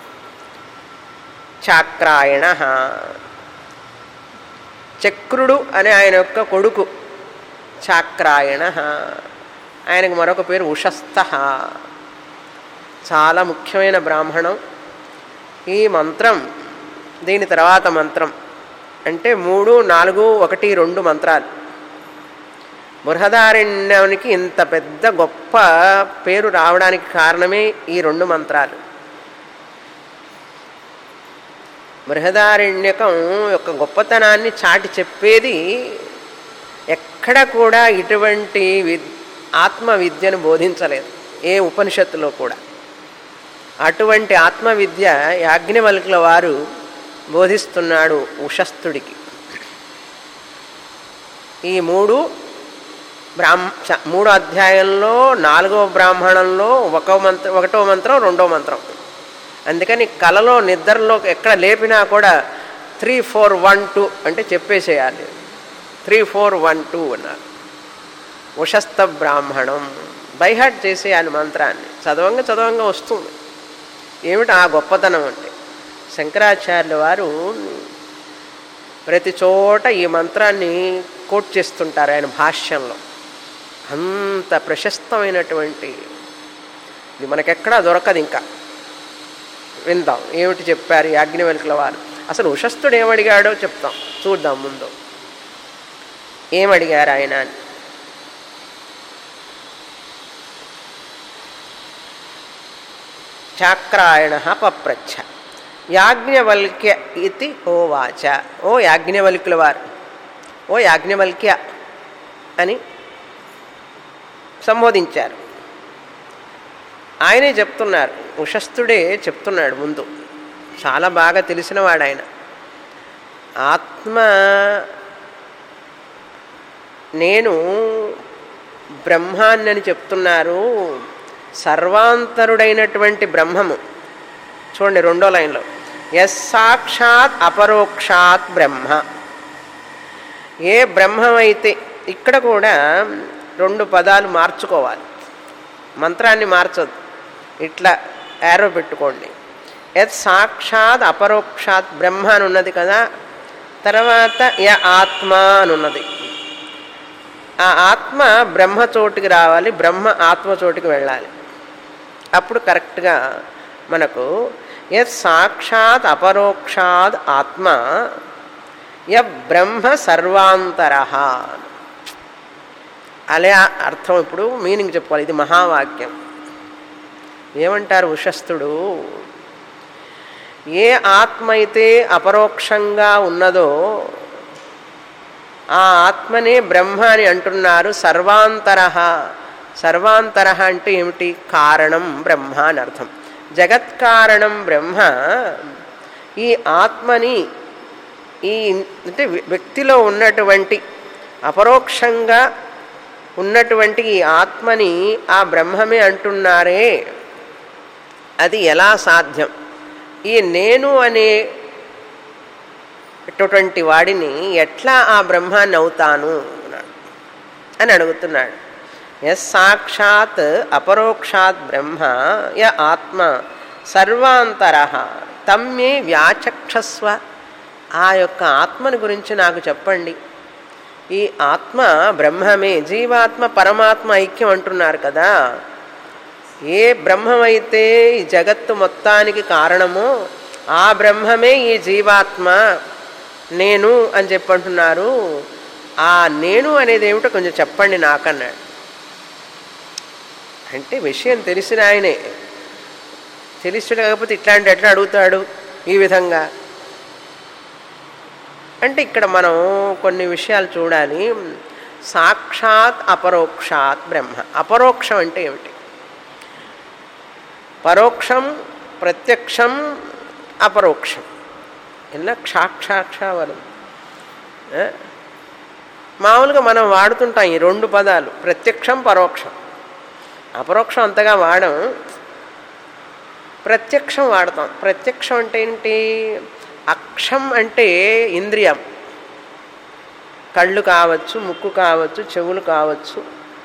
చాక్రాయణ చక్రుడు అనే ఆయన యొక్క కొడుకు చాక్రాయణ ఆయనకు మరొక పేరు ఉషస్థ చాలా ముఖ్యమైన బ్రాహ్మణం ఈ మంత్రం దీని తర్వాత మంత్రం అంటే మూడు నాలుగు ఒకటి రెండు మంత్రాలు బృహదారణ్యానికి ఇంత పెద్ద గొప్ప పేరు రావడానికి కారణమే ఈ రెండు మంత్రాలు బృహదారణ్యకం యొక్క గొప్పతనాన్ని చాటి చెప్పేది ఎక్కడ కూడా ఇటువంటి వి ఆత్మ విద్యను బోధించలేదు ఏ ఉపనిషత్తులో కూడా అటువంటి ఆత్మవిద్య యాజ్ఞవల్కుల వారు బోధిస్తున్నాడు ఉషస్థుడికి ఈ మూడు బ్రాహ్మ చ- మూడో అధ్యాయంలో నాలుగవ బ్రాహ్మణంలో ఒక మంత్రం ఒకటో మంత్రం రెండో మంత్రం అందుకని కలలో నిద్రలో ఎక్కడ లేపినా కూడా త్రీ ఫోర్ వన్ టూ అంటే చెప్పేసేయాలి త్రీ ఫోర్ వన్ టూ అన్నారు ఉషస్థ బ్రాహ్మణం బైహాట్ చేసేయాలి మంత్రాన్ని చదవంగా చదవంగా వస్తుంది ఏమిటి ఆ గొప్పతనం అంటే శంకరాచార్యుల వారు ప్రతి చోట ఈ మంత్రాన్ని కోట్ చేస్తుంటారు ఆయన భాష్యంలో అంత ప్రశస్తమైనటువంటి ఇది మనకెక్కడా దొరకదు ఇంకా విందాం ఏమిటి చెప్పారు ఈ అగ్నివల్కుల వారు అసలు ఉషస్థుడు ఏమడిగాడో చెప్తాం చూద్దాం ముందు ఏమడిగారు ఆయన అని చాక్రాయణ పప్రచ్ఛ యాజ్ఞవల్క్య ఇది ఓవాచ ఓ యాజ్ఞవల్కుల వారు ఓ యాజ్ఞవల్క్య అని సంబోధించారు ఆయనే చెప్తున్నారు ఉషస్థుడే చెప్తున్నాడు ముందు చాలా బాగా తెలిసినవాడు ఆయన ఆత్మ నేను బ్రహ్మాన్ని అని చెప్తున్నారు సర్వాంతరుడైనటువంటి బ్రహ్మము చూడండి రెండో లైన్లో ఎస్ సాక్షాత్ అపరోక్షాత్ బ్రహ్మ ఏ బ్రహ్మమైతే ఇక్కడ కూడా రెండు పదాలు మార్చుకోవాలి మంత్రాన్ని మార్చొద్దు ఇట్లా యారో పెట్టుకోండి యత్ సాక్షాత్ అపరోక్షాత్ బ్రహ్మ అని ఉన్నది కదా తర్వాత య ఆత్మ అని ఉన్నది ఆ ఆత్మ బ్రహ్మ చోటుకి రావాలి బ్రహ్మ ఆత్మ చోటుకి వెళ్ళాలి అప్పుడు కరెక్ట్గా మనకు యత్ సాక్షాత్ అపరోక్షాత్ ఆత్మ య బ్రహ్మ సర్వాంతర అలే అర్థం ఇప్పుడు మీనింగ్ చెప్పుకోవాలి ఇది మహావాక్యం ఏమంటారు ఉషస్థుడు ఏ ఆత్మ అయితే అపరోక్షంగా ఉన్నదో ఆ ఆత్మనే బ్రహ్మ అని అంటున్నారు సర్వాంతర సర్వాంతర అంటే ఏమిటి కారణం బ్రహ్మ అని అర్థం జగత్కారణం బ్రహ్మ ఈ ఆత్మని ఈ అంటే వ్యక్తిలో ఉన్నటువంటి అపరోక్షంగా ఉన్నటువంటి ఈ ఆత్మని ఆ బ్రహ్మమే అంటున్నారే అది ఎలా సాధ్యం ఈ నేను అనే అటువంటి వాడిని ఎట్లా ఆ బ్రహ్మాన్ని అవుతాను అని అడుగుతున్నాడు ఎస్ సాక్షాత్ అపరోక్షాత్ బ్రహ్మ య ఆత్మ సర్వాంతర తమ్మే వ్యాచక్షస్వ ఆ యొక్క ఆత్మని గురించి నాకు చెప్పండి ఈ ఆత్మ బ్రహ్మమే జీవాత్మ పరమాత్మ ఐక్యం అంటున్నారు కదా ఏ బ్రహ్మమైతే ఈ జగత్తు మొత్తానికి కారణమో ఆ బ్రహ్మమే ఈ జీవాత్మ నేను అని చెప్పంటున్నారు ఆ నేను అనేది ఏమిటో కొంచెం చెప్పండి నాకన్నాడు అంటే విషయం తెలిసిన ఆయనే తెలిసి కాకపోతే ఇట్లాంటి ఎట్లా అడుగుతాడు ఈ విధంగా అంటే ఇక్కడ మనం కొన్ని విషయాలు చూడాలి సాక్షాత్ అపరోక్షాత్ బ్రహ్మ అపరోక్షం అంటే ఏమిటి పరోక్షం ప్రత్యక్షం అపరోక్షం ఎలా క్షాక్షాక్ష వరం మామూలుగా మనం వాడుతుంటాం ఈ రెండు పదాలు ప్రత్యక్షం పరోక్షం అపరోక్షం అంతగా వాడం ప్రత్యక్షం వాడతాం ప్రత్యక్షం అంటే ఏంటి అక్షం అంటే ఇంద్రియం కళ్ళు కావచ్చు ముక్కు కావచ్చు చెవులు కావచ్చు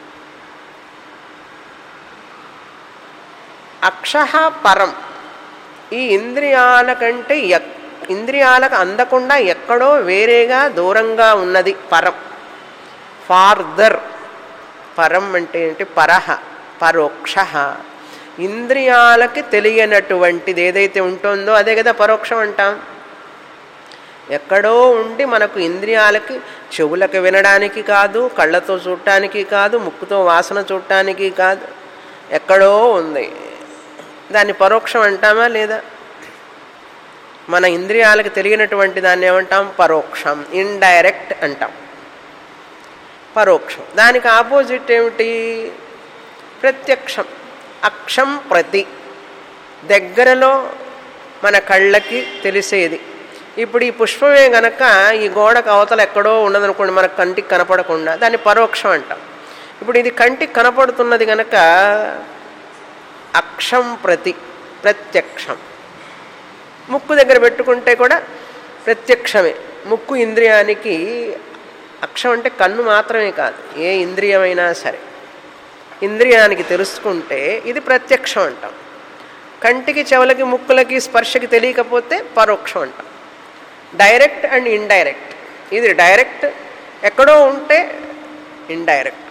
అక్ష పరం ఈ ఇంద్రియాల కంటే ఎక్ ఇంద్రియాలకు అందకుండా ఎక్కడో వేరేగా దూరంగా ఉన్నది పరం ఫార్దర్ పరం అంటే ఏంటి పరహ పరోక్ష ఇంద్రియాలకి తెలియనటువంటిది ఏదైతే ఉంటుందో అదే కదా పరోక్షం అంటాం ఎక్కడో ఉండి మనకు ఇంద్రియాలకి చెవులకు వినడానికి కాదు కళ్ళతో చూడటానికి కాదు ముక్కుతో వాసన చూడటానికి కాదు ఎక్కడో ఉంది దాన్ని పరోక్షం అంటామా లేదా మన ఇంద్రియాలకు తెలియనటువంటి దాన్ని ఏమంటాం పరోక్షం ఇండైరెక్ట్ అంటాం పరోక్షం దానికి ఆపోజిట్ ఏమిటి ప్రత్యక్షం అక్షం ప్రతి దగ్గరలో మన కళ్ళకి తెలిసేది ఇప్పుడు ఈ పుష్పమే గనక ఈ గోడకు అవతల ఎక్కడో ఉన్నదనుకోండి మన కంటికి కనపడకుండా దాన్ని పరోక్షం అంటాం ఇప్పుడు ఇది కంటికి కనపడుతున్నది గనక అక్షం ప్రతి ప్రత్యక్షం ముక్కు దగ్గర పెట్టుకుంటే కూడా ప్రత్యక్షమే ముక్కు ఇంద్రియానికి అక్షం అంటే కన్ను మాత్రమే కాదు ఏ ఇంద్రియమైనా సరే ఇంద్రియానికి తెలుసుకుంటే ఇది ప్రత్యక్షం అంటాం కంటికి చెవులకి ముక్కులకి స్పర్శకి తెలియకపోతే పరోక్షం అంటాం డైరెక్ట్ అండ్ ఇండైరెక్ట్ ఇది డైరెక్ట్ ఎక్కడో ఉంటే ఇండైరెక్ట్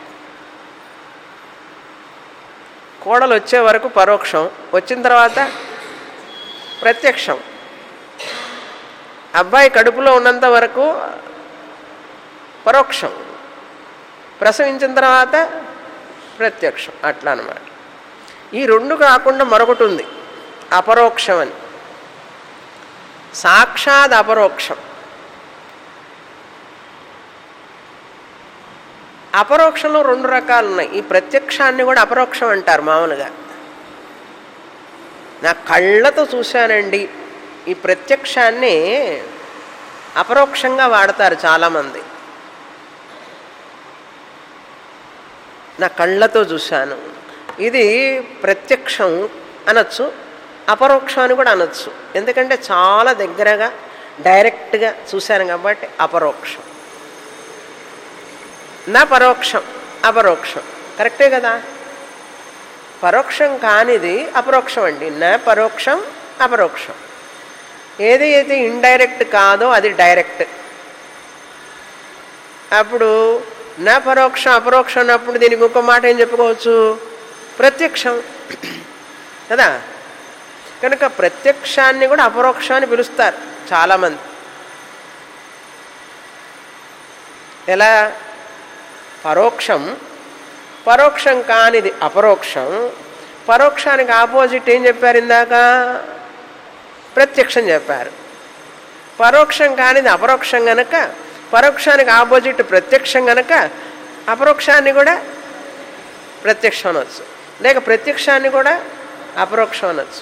కోడలు వచ్చే వరకు పరోక్షం వచ్చిన తర్వాత ప్రత్యక్షం అబ్బాయి కడుపులో ఉన్నంత వరకు పరోక్షం ప్రసవించిన తర్వాత ప్రత్యక్షం అట్లా అనమాట ఈ రెండు కాకుండా మరొకటి ఉంది అపరోక్షం అని సాక్షాత్ అపరోక్షం అపరోక్షంలో రెండు రకాలు ఉన్నాయి ఈ ప్రత్యక్షాన్ని కూడా అపరోక్షం అంటారు మామూలుగా నా కళ్ళతో చూశానండి ఈ ప్రత్యక్షాన్ని అపరోక్షంగా వాడతారు చాలామంది నా కళ్ళతో చూశాను ఇది ప్రత్యక్షం అనొచ్చు అపరోక్షం అని కూడా అనొచ్చు ఎందుకంటే చాలా దగ్గరగా డైరెక్ట్గా చూశాను కాబట్టి అపరోక్షం నా పరోక్షం అపరోక్షం కరెక్టే కదా పరోక్షం కానిది అపరోక్షం అండి నా పరోక్షం అపరోక్షం ఏది అయితే ఇండైరెక్ట్ కాదో అది డైరెక్ట్ అప్పుడు నా పరోక్షం అపరోక్షం అన్నప్పుడు దీనికి ఇంకో మాట ఏం చెప్పుకోవచ్చు ప్రత్యక్షం కదా కనుక ప్రత్యక్షాన్ని కూడా అపరోక్షాన్ని పిలుస్తారు చాలామంది ఎలా పరోక్షం పరోక్షం కానిది అపరోక్షం పరోక్షానికి ఆపోజిట్ ఏం చెప్పారు ఇందాక ప్రత్యక్షం చెప్పారు పరోక్షం కానిది అపరోక్షం గనక పరోక్షానికి ఆపోజిట్ ప్రత్యక్షం గనక అపరోక్షాన్ని కూడా ప్రత్యక్షం అనొచ్చు లేక ప్రత్యక్షాన్ని కూడా అపరోక్షం అనొచ్చు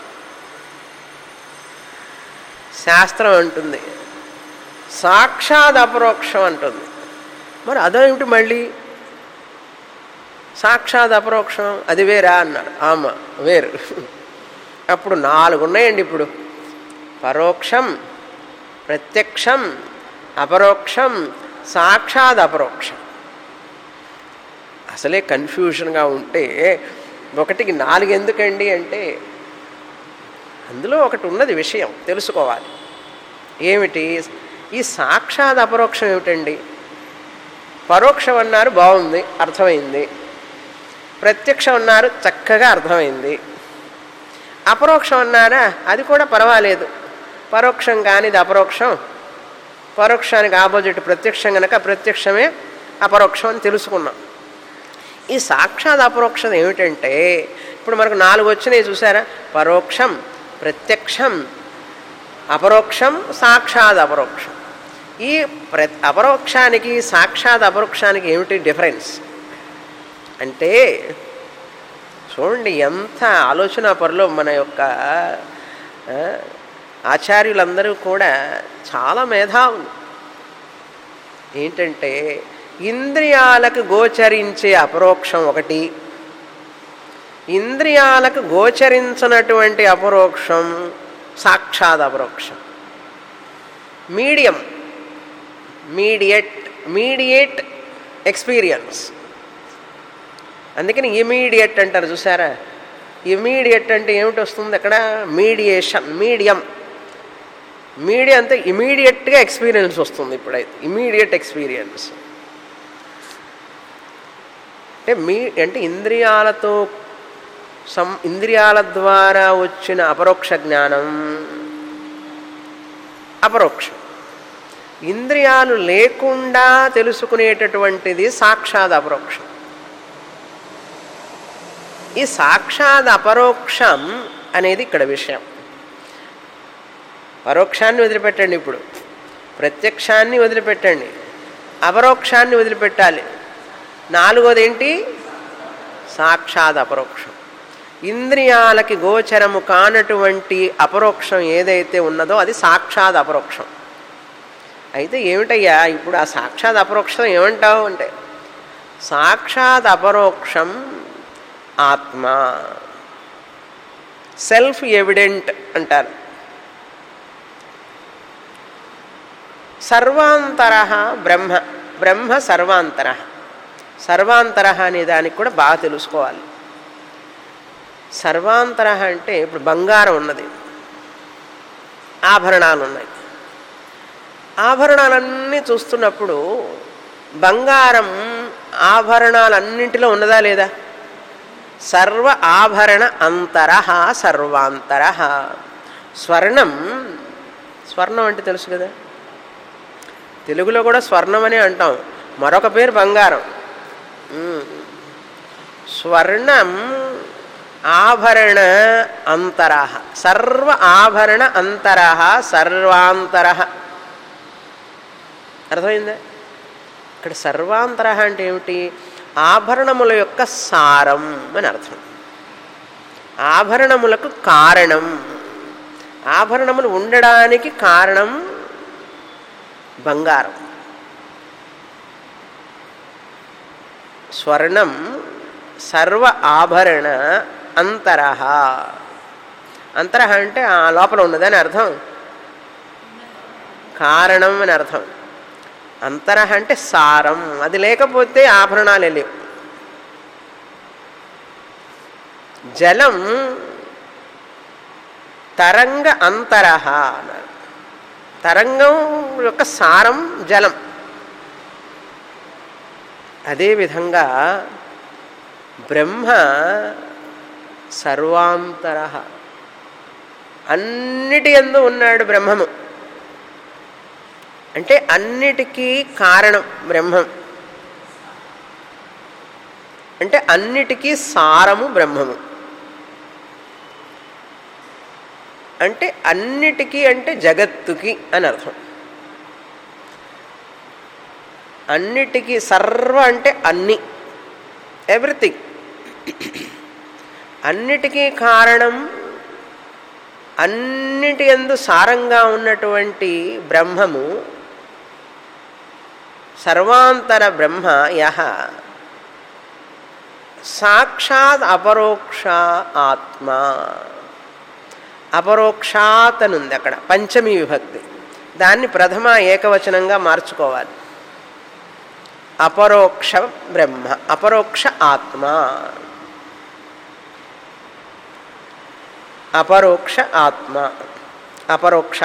శాస్త్రం అంటుంది సాక్షాత్ అపరోక్షం అంటుంది మరి అదేమిటి మళ్ళీ సాక్షాత్ అపరోక్షం అది వేరా అన్నాడు ఆమా వేరు అప్పుడు నాలుగు ఉన్నాయండి ఇప్పుడు పరోక్షం ప్రత్యక్షం అపరోక్షం సాక్షాత్ అపరోక్షం అసలే కన్ఫ్యూషన్గా ఉంటే ఒకటికి నాలుగు ఎందుకండి అంటే అందులో ఒకటి ఉన్నది విషయం తెలుసుకోవాలి ఏమిటి ఈ సాక్షాత్ అపరోక్షం ఏమిటండి పరోక్షం అన్నారు బాగుంది అర్థమైంది ప్రత్యక్షం అన్నారు చక్కగా అర్థమైంది అపరోక్షం అన్నారా అది కూడా పర్వాలేదు పరోక్షం కానిది అపరోక్షం పరోక్షానికి ఆపోజిట్ ప్రత్యక్షం కనుక ప్రత్యక్షమే అపరోక్షం అని తెలుసుకున్నాం ఈ సాక్షాత్ అపరోక్షం ఏమిటంటే ఇప్పుడు మనకు నాలుగు వచ్చినాయి చూసారా పరోక్షం ప్రత్యక్షం అపరోక్షం సాక్షాత్ అపరోక్షం ఈ ప్ర అపరోక్షానికి సాక్షాత్ అపరోక్షానికి ఏమిటి డిఫరెన్స్ అంటే చూడండి ఎంత ఆలోచన పరులో మన యొక్క ఆ, ఆచార్యులందరూ కూడా చాలా మేధావులు ఏంటంటే ఇంద్రియాలకు గోచరించే అపరోక్షం ఒకటి ఇంద్రియాలకు గోచరించినటువంటి అపరోక్షం సాక్షాత్ అపరోక్షం మీడియం మీడియట్ మీడియేట్ ఎక్స్పీరియన్స్ అందుకని ఇమీడియట్ అంటారు చూసారా ఇమీడియట్ అంటే ఏమిటి వస్తుంది అక్కడ మీడియేషన్ మీడియం మీడియా అంటే ఇమీడియట్గా ఎక్స్పీరియన్స్ వస్తుంది ఇప్పుడైతే ఇమీడియట్ ఎక్స్పీరియన్స్ అంటే మీ అంటే ఇంద్రియాలతో సం ఇంద్రియాల ద్వారా వచ్చిన అపరోక్ష జ్ఞానం అపరోక్షం ఇంద్రియాలు లేకుండా తెలుసుకునేటటువంటిది సాక్షాత్ అపరోక్షం ఈ సాక్షాత్ అపరోక్షం అనేది ఇక్కడ విషయం పరోక్షాన్ని వదిలిపెట్టండి ఇప్పుడు ప్రత్యక్షాన్ని వదిలిపెట్టండి అపరోక్షాన్ని వదిలిపెట్టాలి నాలుగోది ఏంటి సాక్షాత్ అపరోక్షం ఇంద్రియాలకి గోచరము కానటువంటి అపరోక్షం ఏదైతే ఉన్నదో అది సాక్షాత్ అపరోక్షం అయితే ఏమిటయ్యా ఇప్పుడు ఆ సాక్షాత్ అపరోక్షం ఏమంటావు అంటే సాక్షాత్ అపరోక్షం ఆత్మ సెల్ఫ్ ఎవిడెంట్ అంటారు సర్వాంతర బ్రహ్మ బ్రహ్మ సర్వాంతర సర్వాంతర అనే దానికి కూడా బాగా తెలుసుకోవాలి సర్వాంతర అంటే ఇప్పుడు బంగారం ఉన్నది ఆభరణాలు ఉన్నాయి ఆభరణాలన్నీ చూస్తున్నప్పుడు బంగారం ఆభరణాలన్నింటిలో ఉన్నదా లేదా సర్వ ఆభరణ అంతర సర్వాంతర స్వర్ణం స్వర్ణం అంటే తెలుసు కదా తెలుగులో కూడా స్వర్ణం అని అంటాం మరొక పేరు బంగారం ఉమ్. స్వర్ణం ఆభరణ అంతర సర్వ ఆభరణ అంతర సర్వాంతర అర్థమైందా ఇక్కడ సర్వాంతర అంటే ఏమిటి ఆభరణముల యొక్క సారం అని అర్థం ఆభరణములకు కారణం ఆభరణములు ఉండడానికి కారణం బంగారం స్వర్ణం సర్వ ఆభరణ అంతర అంతర అంటే ఆ లోపల ఉన్నదని అర్థం కారణం అని అర్థం అంతర అంటే సారం అది లేకపోతే ఆభరణాలే లేవు జలం తరంగ అంతర అన్నారు తరంగం యొక్క సారం జలం అదేవిధంగా బ్రహ్మ సర్వాంతర అన్నిటి ఎందు ఉన్నాడు బ్రహ్మము అంటే అన్నిటికీ కారణం బ్రహ్మం అంటే అన్నిటికీ సారము బ్రహ్మము అంటే అన్నిటికీ అంటే జగత్తుకి అని అర్థం అన్నిటికీ సర్వ అంటే అన్ని ఎవ్రీథింగ్ అన్నిటికీ కారణం అన్నిటి ఎందు సారంగా ఉన్నటువంటి బ్రహ్మము సర్వాంతర బ్రహ్మ యహ సాక్షాత్ అపరోక్ష ఆత్మ అపరోక్షాత్ అని ఉంది అక్కడ పంచమీ విభక్తి దాన్ని ప్రథమ ఏకవచనంగా మార్చుకోవాలి అపరోక్ష బ్రహ్మ అపరోక్ష ఆత్మ అపరోక్ష ఆత్మ అపరోక్ష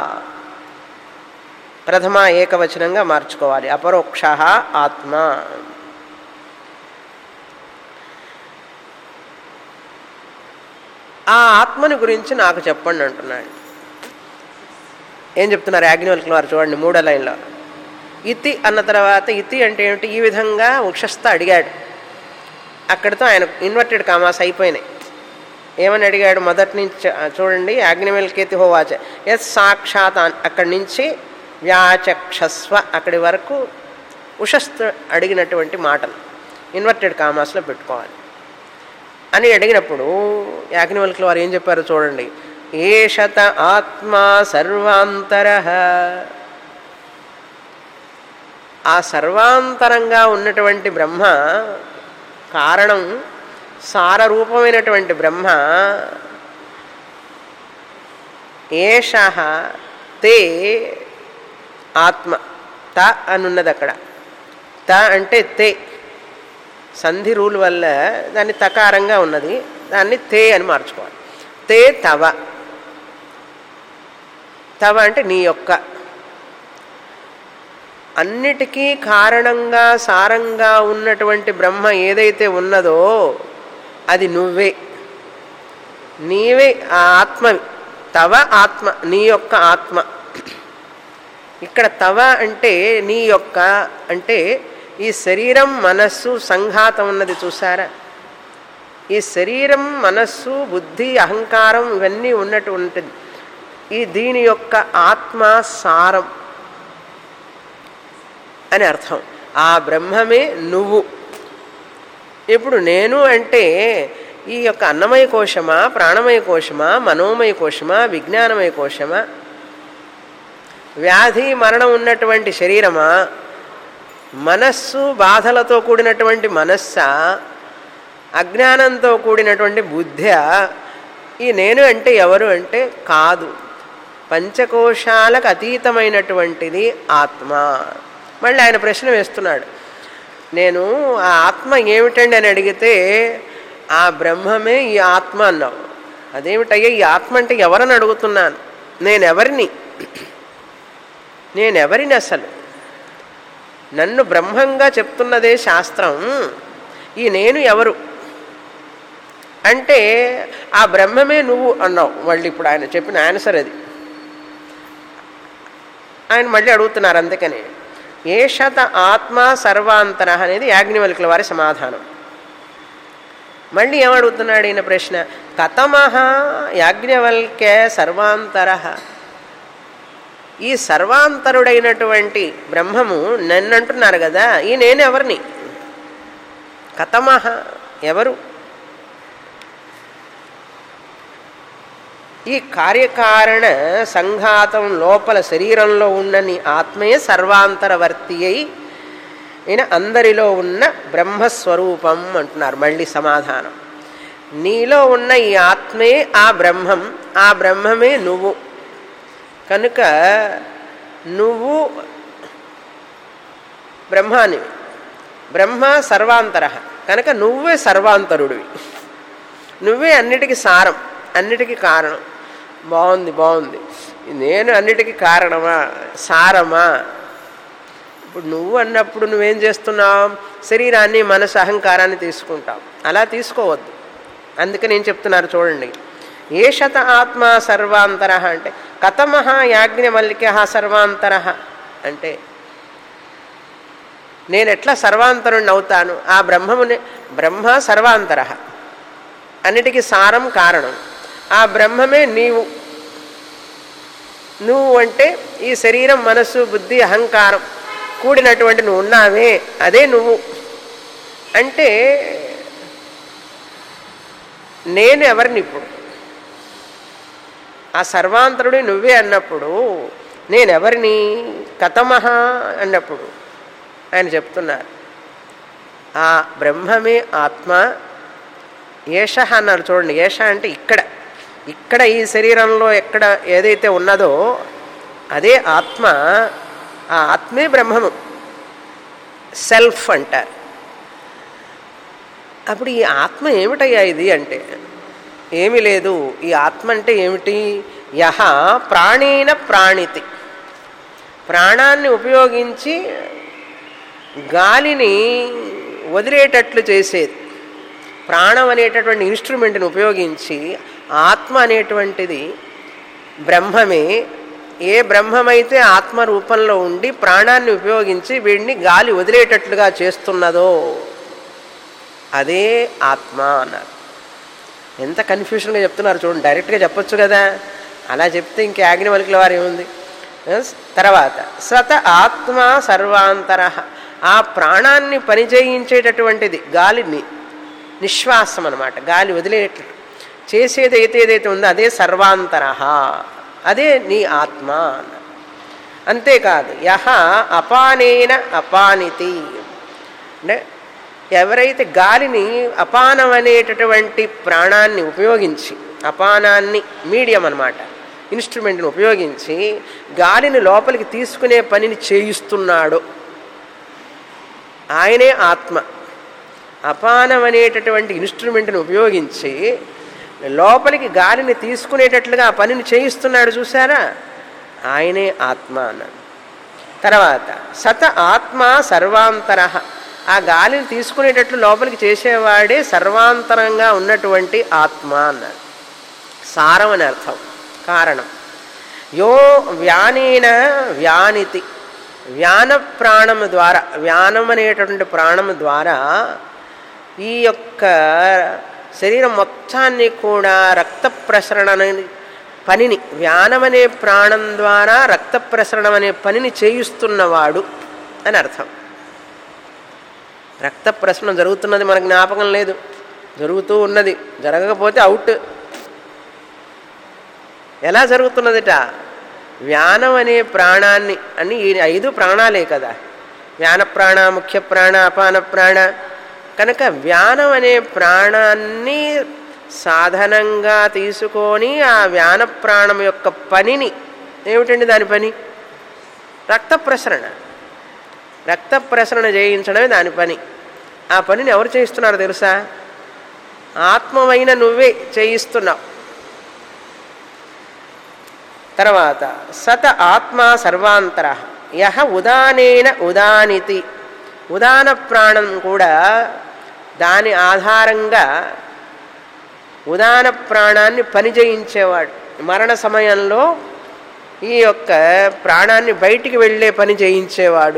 ప్రథమ ఏకవచనంగా మార్చుకోవాలి అపరోక్ష ఆత్మ ఆ ఆత్మని గురించి నాకు చెప్పండి అంటున్నాడు ఏం చెప్తున్నారు యాజ్ఞవల్కుల వారు చూడండి మూడో లైన్లో ఇతి అన్న తర్వాత ఇతి అంటే ఏమిటి ఈ విధంగా ఉక్షస్థ అడిగాడు అక్కడితో ఆయన ఇన్వర్టెడ్ కామాస్ అయిపోయినాయి ఏమని అడిగాడు మొదటి నుంచి చూడండి అగ్నివెల్కేతి హోవాచ ఎస్ సాక్షాత్ అక్కడి నుంచి వ్యాచక్షస్వ అక్కడి వరకు ఉషస్తు అడిగినటువంటి మాటలు ఇన్వర్టెడ్ కామాస్లో పెట్టుకోవాలి అని అడిగినప్పుడు యాజ్ఞవల్కుల వారు ఏం చెప్పారో చూడండి ఏషత ఆత్మా సర్వాంతర ఆ సర్వాంతరంగా ఉన్నటువంటి బ్రహ్మ కారణం సారరూపమైనటువంటి బ్రహ్మ ఏష తే ఆత్మ త అనున్నది అక్కడ త అంటే తే సంధి రూల్ వల్ల దాన్ని తకారంగా ఉన్నది దాన్ని తే అని మార్చుకోవాలి తే తవ తవ అంటే నీ యొక్క అన్నిటికీ కారణంగా సారంగా ఉన్నటువంటి బ్రహ్మ ఏదైతే ఉన్నదో అది నువ్వే నీవే ఆ ఆత్మ తవ ఆత్మ నీ యొక్క ఆత్మ ఇక్కడ తవ అంటే నీ యొక్క అంటే ఈ శరీరం మనస్సు సంఘాతం ఉన్నది చూసారా ఈ శరీరం మనస్సు బుద్ధి అహంకారం ఇవన్నీ ఉన్నట్టు ఉంటుంది ఈ దీని యొక్క ఆత్మ సారం అని అర్థం ఆ బ్రహ్మమే నువ్వు ఇప్పుడు నేను అంటే ఈ యొక్క అన్నమయ కోశమా ప్రాణమయ కోశమా మనోమయ కోశమా విజ్ఞానమయ కోశమా వ్యాధి మరణం ఉన్నటువంటి శరీరమా మనస్సు బాధలతో కూడినటువంటి మనస్సా అజ్ఞానంతో కూడినటువంటి బుద్ధ ఈ నేను అంటే ఎవరు అంటే కాదు పంచకోశాలకు అతీతమైనటువంటిది ఆత్మ మళ్ళీ ఆయన ప్రశ్న వేస్తున్నాడు నేను ఆ ఆత్మ ఏమిటండి అని అడిగితే ఆ బ్రహ్మమే ఈ ఆత్మ అన్నావు అదేమిటయ్యా ఈ ఆత్మ అంటే ఎవరని అడుగుతున్నాను నేనెవరిని నేనెవరిని అసలు నన్ను బ్రహ్మంగా చెప్తున్నదే శాస్త్రం ఈ నేను ఎవరు అంటే ఆ బ్రహ్మమే నువ్వు అన్నావు మళ్ళీ ఇప్పుడు ఆయన చెప్పిన ఆన్సర్ అది ఆయన మళ్ళీ అడుగుతున్నారు అందుకని ఏ శత ఆత్మ సర్వాంతర అనేది యాజ్ఞవల్కుల వారి సమాధానం మళ్ళీ ఏమడుగుతున్నాడు ఈయన ప్రశ్న కథమహ యాజ్ఞవల్క్య సర్వాంతర ఈ సర్వాంతరుడైనటువంటి బ్రహ్మము నన్నంటున్నారు కదా ఈ నేను ఎవరిని కథమహ ఎవరు ఈ కార్యకారణ సంఘాతం లోపల శరీరంలో ఉన్న నీ ఆత్మయే సర్వాంతరవర్తి అయి ఈయన అందరిలో ఉన్న బ్రహ్మస్వరూపం అంటున్నారు మళ్ళీ సమాధానం నీలో ఉన్న ఈ ఆత్మే ఆ బ్రహ్మం ఆ బ్రహ్మమే నువ్వు కనుక నువ్వు బ్రహ్మాని బ్రహ్మ సర్వాంతర కనుక నువ్వే సర్వాంతరుడివి నువ్వే అన్నిటికీ సారం అన్నిటికీ కారణం బాగుంది బాగుంది నేను అన్నిటికీ కారణమా సారమా ఇప్పుడు నువ్వు అన్నప్పుడు నువ్వేం చేస్తున్నావు శరీరాన్ని మనసు అహంకారాన్ని తీసుకుంటావు అలా తీసుకోవద్దు అందుకే నేను చెప్తున్నారు చూడండి ఏ శత ఆత్మ సర్వాంతర అంటే కథమహ యాజ్ఞమల్లిక సర్వాంతర అంటే నేను ఎట్లా సర్వాంతరుణ్ణి అవుతాను ఆ బ్రహ్మముని బ్రహ్మ సర్వాంతర అన్నిటికీ సారం కారణం ఆ బ్రహ్మమే నీవు నువ్వు అంటే ఈ శరీరం మనస్సు బుద్ధి అహంకారం కూడినటువంటి నువ్వు ఉన్నావే అదే నువ్వు అంటే నేను ఎవరిని ఇప్పుడు ఆ సర్వాంతరుడు నువ్వే అన్నప్పుడు నేనెవరిని కథమహ అన్నప్పుడు ఆయన చెప్తున్నారు ఆ బ్రహ్మమే ఆత్మ ఏష అన్నారు చూడండి ఏష అంటే ఇక్కడ ఇక్కడ ఈ శరీరంలో ఎక్కడ ఏదైతే ఉన్నదో అదే ఆత్మ ఆ ఆత్మే బ్రహ్మము సెల్ఫ్ అంటారు అప్పుడు ఈ ఆత్మ ఏమిటయ్యా ఇది అంటే ఏమీ లేదు ఈ ఆత్మ అంటే ఏమిటి యహ ప్రాణీన ప్రాణితి ప్రాణాన్ని ఉపయోగించి గాలిని వదిలేటట్లు చేసేది ప్రాణం అనేటటువంటి ఇన్స్ట్రుమెంట్ని ఉపయోగించి ఆత్మ అనేటువంటిది బ్రహ్మమే ఏ బ్రహ్మమైతే ఆత్మ రూపంలో ఉండి ప్రాణాన్ని ఉపయోగించి వీడిని గాలి వదిలేటట్లుగా చేస్తున్నదో అదే ఆత్మ అన్నారు ఎంత కన్ఫ్యూషన్గా చెప్తున్నారు చూడండి డైరెక్ట్గా చెప్పొచ్చు కదా అలా చెప్తే ఇంక యాజ్ఞవల్కుల వారు ఏముంది ఎస్? తర్వాత సత ఆత్మ సర్వాంతర ఆ ప్రాణాన్ని పనిచేయించేటటువంటిది గాలిని నిశ్వాసం అనమాట గాలి వదిలేటట్లు చేసేది అయితే ఏదైతే ఉందో అదే సర్వాంతర అదే నీ ఆత్మ అన్నారు అంతేకాదు యహ అపానేన అపానితి అంటే ఎవరైతే గాలిని అపానం అనేటటువంటి ప్రాణాన్ని ఉపయోగించి అపానాన్ని మీడియం అనమాట ఇన్స్ట్రుమెంట్ని ఉపయోగించి గాలిని లోపలికి తీసుకునే పనిని చేయిస్తున్నాడో ఆయనే ఆత్మ అపానం అనేటటువంటి ఇన్స్ట్రుమెంట్ని ఉపయోగించి లోపలికి గాలిని తీసుకునేటట్లుగా ఆ పనిని చేయిస్తున్నాడు చూసారా ఆయనే ఆత్మ అన్నాడు తర్వాత సత ఆత్మ సర్వాంతర ఆ గాలిని తీసుకునేటట్లు లోపలికి చేసేవాడే సర్వాంతరంగా ఉన్నటువంటి ఆత్మ అన్నాడు సారం అని అర్థం కారణం యో వ్యానేన వ్యానితి వ్యాన ప్రాణము ద్వారా వ్యానం అనేటటువంటి ప్రాణము ద్వారా ఈ యొక్క శరీరం మొత్తాన్ని కూడా రక్త ప్రసరణ అనే పనిని వ్యానమనే ప్రాణం ద్వారా రక్త ప్రసరణం అనే పనిని చేయిస్తున్నవాడు అని అర్థం రక్త ప్రసరణ జరుగుతున్నది మనకు జ్ఞాపకం లేదు జరుగుతూ ఉన్నది జరగకపోతే అవుట్ ఎలా జరుగుతున్నదిట వ్యానం అనే ప్రాణాన్ని అని ఈ ఐదు ప్రాణాలే కదా వ్యాన ప్రాణ ముఖ్య ప్రాణ అపాన ప్రాణ కనుక వ్యానం అనే ప్రాణాన్ని సాధనంగా తీసుకొని ఆ వ్యాన ప్రాణం యొక్క పనిని ఏమిటండి దాని పని రక్త ప్రసరణ రక్త ప్రసరణ చేయించడమే దాని పని ఆ పనిని ఎవరు చేయిస్తున్నారు తెలుసా ఆత్మవైన నువ్వే చేయిస్తున్నావు తర్వాత సత ఆత్మ సర్వాంతర యహ ఉదానేన ఉదానితి ఉదాన ప్రాణం కూడా దాని ఆధారంగా ఉదాన ప్రాణాన్ని పనిచేయించేవాడు మరణ సమయంలో ఈ యొక్క ప్రాణాన్ని బయటికి వెళ్ళే పని చేయించేవాడు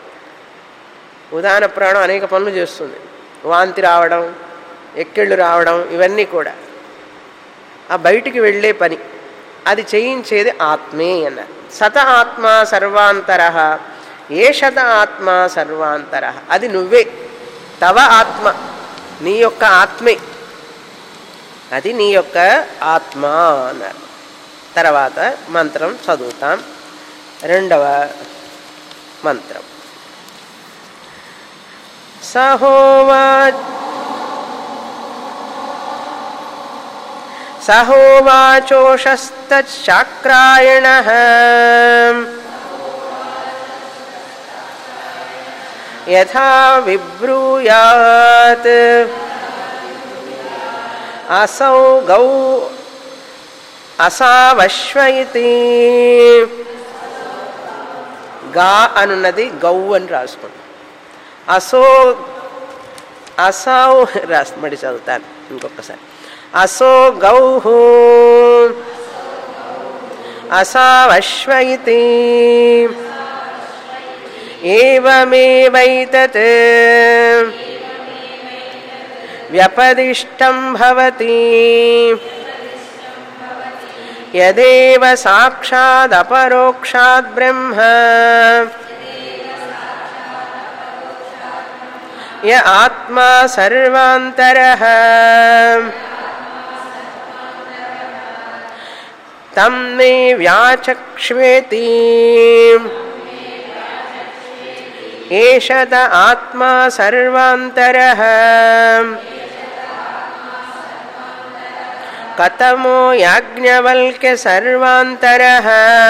ఉదాన ప్రాణం అనేక పనులు చేస్తుంది వాంతి రావడం ఎక్కిళ్ళు రావడం ఇవన్నీ కూడా ఆ బయటికి వెళ్ళే పని అది చేయించేది ఆత్మే అన్నారు సత ఆత్మ సర్వాంతర ఏ శత ఆత్మ సర్వాంతర అది నువ్వే తవ ఆత్మ నీ యొక్క ఆత్మే అది నీ యొక్క ఆత్మ అన్నారు తర్వాత మంత్రం చదువుతాం రెండవ మంత్రం సహోవా సహోవాచోషస్తశాక్రాయణ యథా విబ్రూయాత్ అసౌ గౌ అసావశ్వ ఇతి గా అనున్నది గౌ అని రాసుకోండి అసో అసౌ రాసి మడి చదువుతాను ఇంకొకసారి అసో గౌ అసావశ్వ ఇతి ఏవమేవైతత్ వ్యపదిష్టం భవతి యదేవ సాక్షాదపరోక్షాద్ బ్రహ్మ య ఆత్మా సర్వాంతర తం మే వ్యాచక్ష్వేతి ఏషత ఆత్మా సర్వాంతరః కథమో యాజ్ఞవల్క్య సర్వాంతరః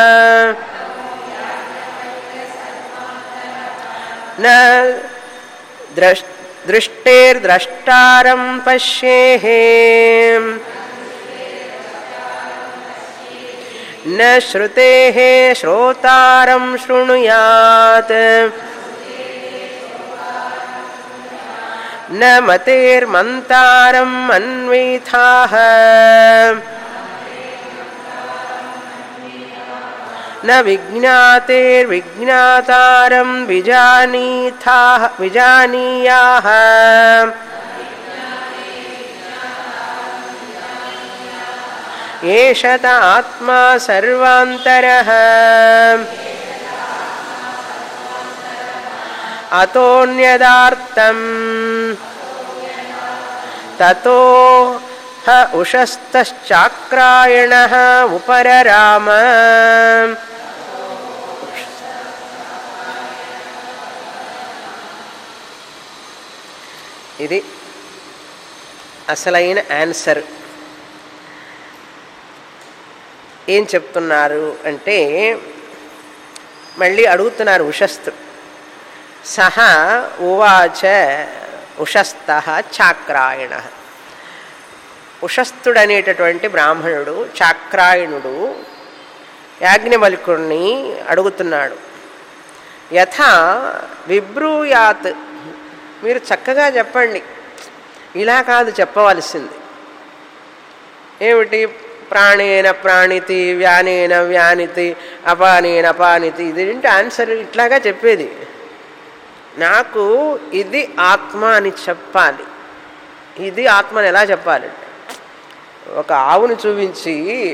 न द्रष् दृष्टेर्द्रष्टारं पश्येः न श्रुतेः श्रोतारं शृणुयात् न मतेर्मन्तारम् अन्वेथाः न विज्ञातेर्विज्ञातारं विजानीथाः विजानीयाः एषत आत्मा सर्वान्तरः अतोऽन्यदार्तम् ततो ह उषस्तश्चाक्रायणः उपरराम ఇది అసలైన ఆన్సర్ ఏం చెప్తున్నారు అంటే మళ్ళీ అడుగుతున్నారు ఉషస్తు సహ ఉవాచ ఉషస్థ చాక్రాయణ ఉషస్థుడనేటటువంటి బ్రాహ్మణుడు చాక్రాయణుడు యాజ్ఞవల్కుణ్ణి అడుగుతున్నాడు యథా విబ్రూయాత్ మీరు చక్కగా చెప్పండి ఇలా కాదు చెప్పవలసింది ఏమిటి ప్రాణేన ప్రాణితి వ్యానేన వ్యానితి అపానేన అపానితి ఇది ఏంటి ఆన్సర్ ఇట్లాగా చెప్పేది నాకు ఇది ఆత్మ అని చెప్పాలి ఇది ఆత్మని ఎలా చెప్పాలి ఒక ఆవుని చూపించి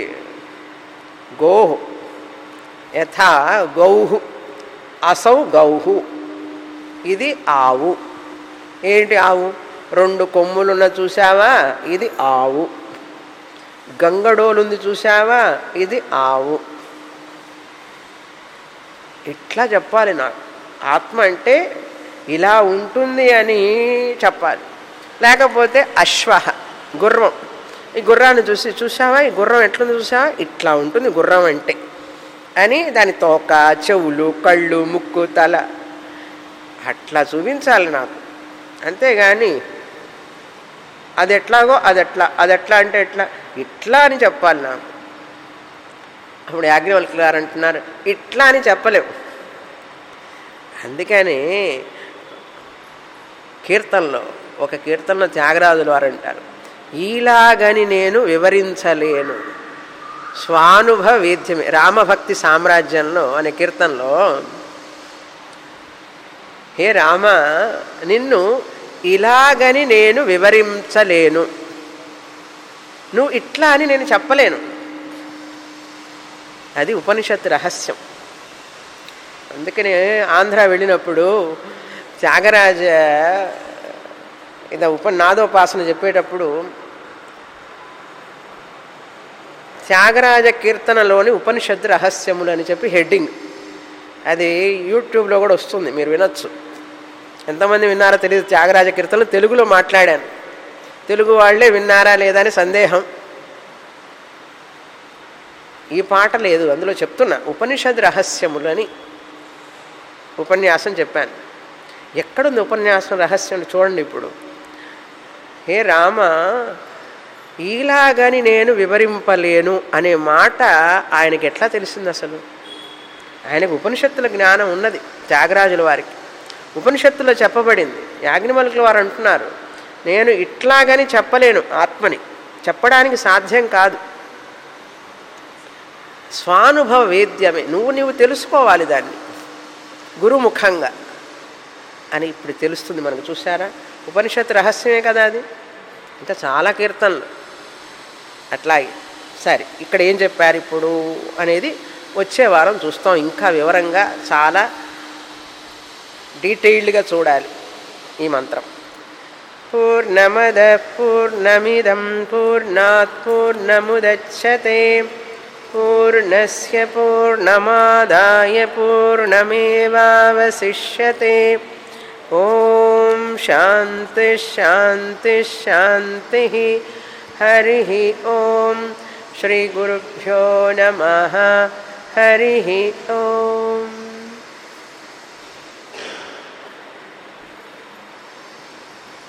గోహు యథా గౌహు అసౌ గౌహు ఇది ఆవు ఏంటి ఆవు రెండు కొమ్ములున్న చూసావా ఇది ఆవు గంగడోలుంది చూసావా ఇది ఆవు ఇట్లా చెప్పాలి నాకు ఆత్మ అంటే ఇలా ఉంటుంది అని చెప్పాలి లేకపోతే అశ్వ గుర్రం ఈ గుర్రాన్ని చూసి చూసావా ఈ గుర్రం ఎట్లుంది చూసావా ఇట్లా ఉంటుంది గుర్రం అంటే అని దాని తోక చెవులు కళ్ళు ముక్కు తల అట్లా చూపించాలి నాకు అంతేగాని అది ఎట్లాగో అది ఎట్లా అది ఎట్లా అంటే ఎట్లా ఇట్లా అని చెప్పాలి నాకు అప్పుడు యాజ్ఞవల్కి గారు అంటున్నారు ఇట్లా అని చెప్పలేవు అందుకని కీర్తనలో ఒక కీర్తనలో త్యాగరాజులు వారు అంటారు ఈలాగని నేను వివరించలేను స్వానుభవ వేద్యమే రామభక్తి సామ్రాజ్యంలో అనే కీర్తనలో హే రామ నిన్ను ఇలాగని నేను వివరించలేను నువ్వు ఇట్లా అని నేను చెప్పలేను అది ఉపనిషత్తు రహస్యం అందుకనే ఆంధ్ర వెళ్ళినప్పుడు త్యాగరాజ ఇద ఉప నాదోపాసన చెప్పేటప్పుడు త్యాగరాజ కీర్తనలోని ఉపనిషత్తు రహస్యములు అని చెప్పి హెడ్డింగ్ అది యూట్యూబ్లో కూడా వస్తుంది మీరు వినొచ్చు ఎంతమంది విన్నారో తెలియదు త్యాగరాజ కీర్తనలు తెలుగులో మాట్లాడాను తెలుగు వాళ్ళే విన్నారా లేదా అని సందేహం ఈ పాట లేదు అందులో చెప్తున్నా ఉపనిషద్ రహస్యములని ఉపన్యాసం చెప్పాను ఎక్కడుంది ఉపన్యాసం రహస్యం చూడండి ఇప్పుడు హే రామ ఈలాగని నేను వివరింపలేను అనే మాట ఆయనకి ఎట్లా తెలిసింది అసలు ఆయనకు ఉపనిషత్తుల జ్ఞానం ఉన్నది త్యాగరాజుల వారికి ఉపనిషత్తులో చెప్పబడింది యాజ్ఞవల్కుల వారు అంటున్నారు నేను ఇట్లాగని చెప్పలేను ఆత్మని చెప్పడానికి సాధ్యం కాదు స్వానుభవ వేద్యమే నువ్వు నువ్వు తెలుసుకోవాలి దాన్ని గురుముఖంగా అని ఇప్పుడు తెలుస్తుంది మనకు చూసారా ఉపనిషత్తు రహస్యమే కదా అది ఇంకా చాలా కీర్తనలు అట్లాగే సరే ఇక్కడ ఏం చెప్పారు ఇప్పుడు అనేది వచ్చే వారం చూస్తాం ఇంకా వివరంగా చాలా డీటెయిల్డ్గా చూడాలి ఈ మంత్రం పూర్ణమద పూర్ణమిదం పూర్ణాత్ పూర్ణముదచ్చతే पूर्णस्य पूर्णमादाय पूर्णमेवावशिष्यते ॐ शान्तिश्शान्तिश्शान्तिः हरिः ॐ श्रीगुरुभ्यो नमः हरिः ॐ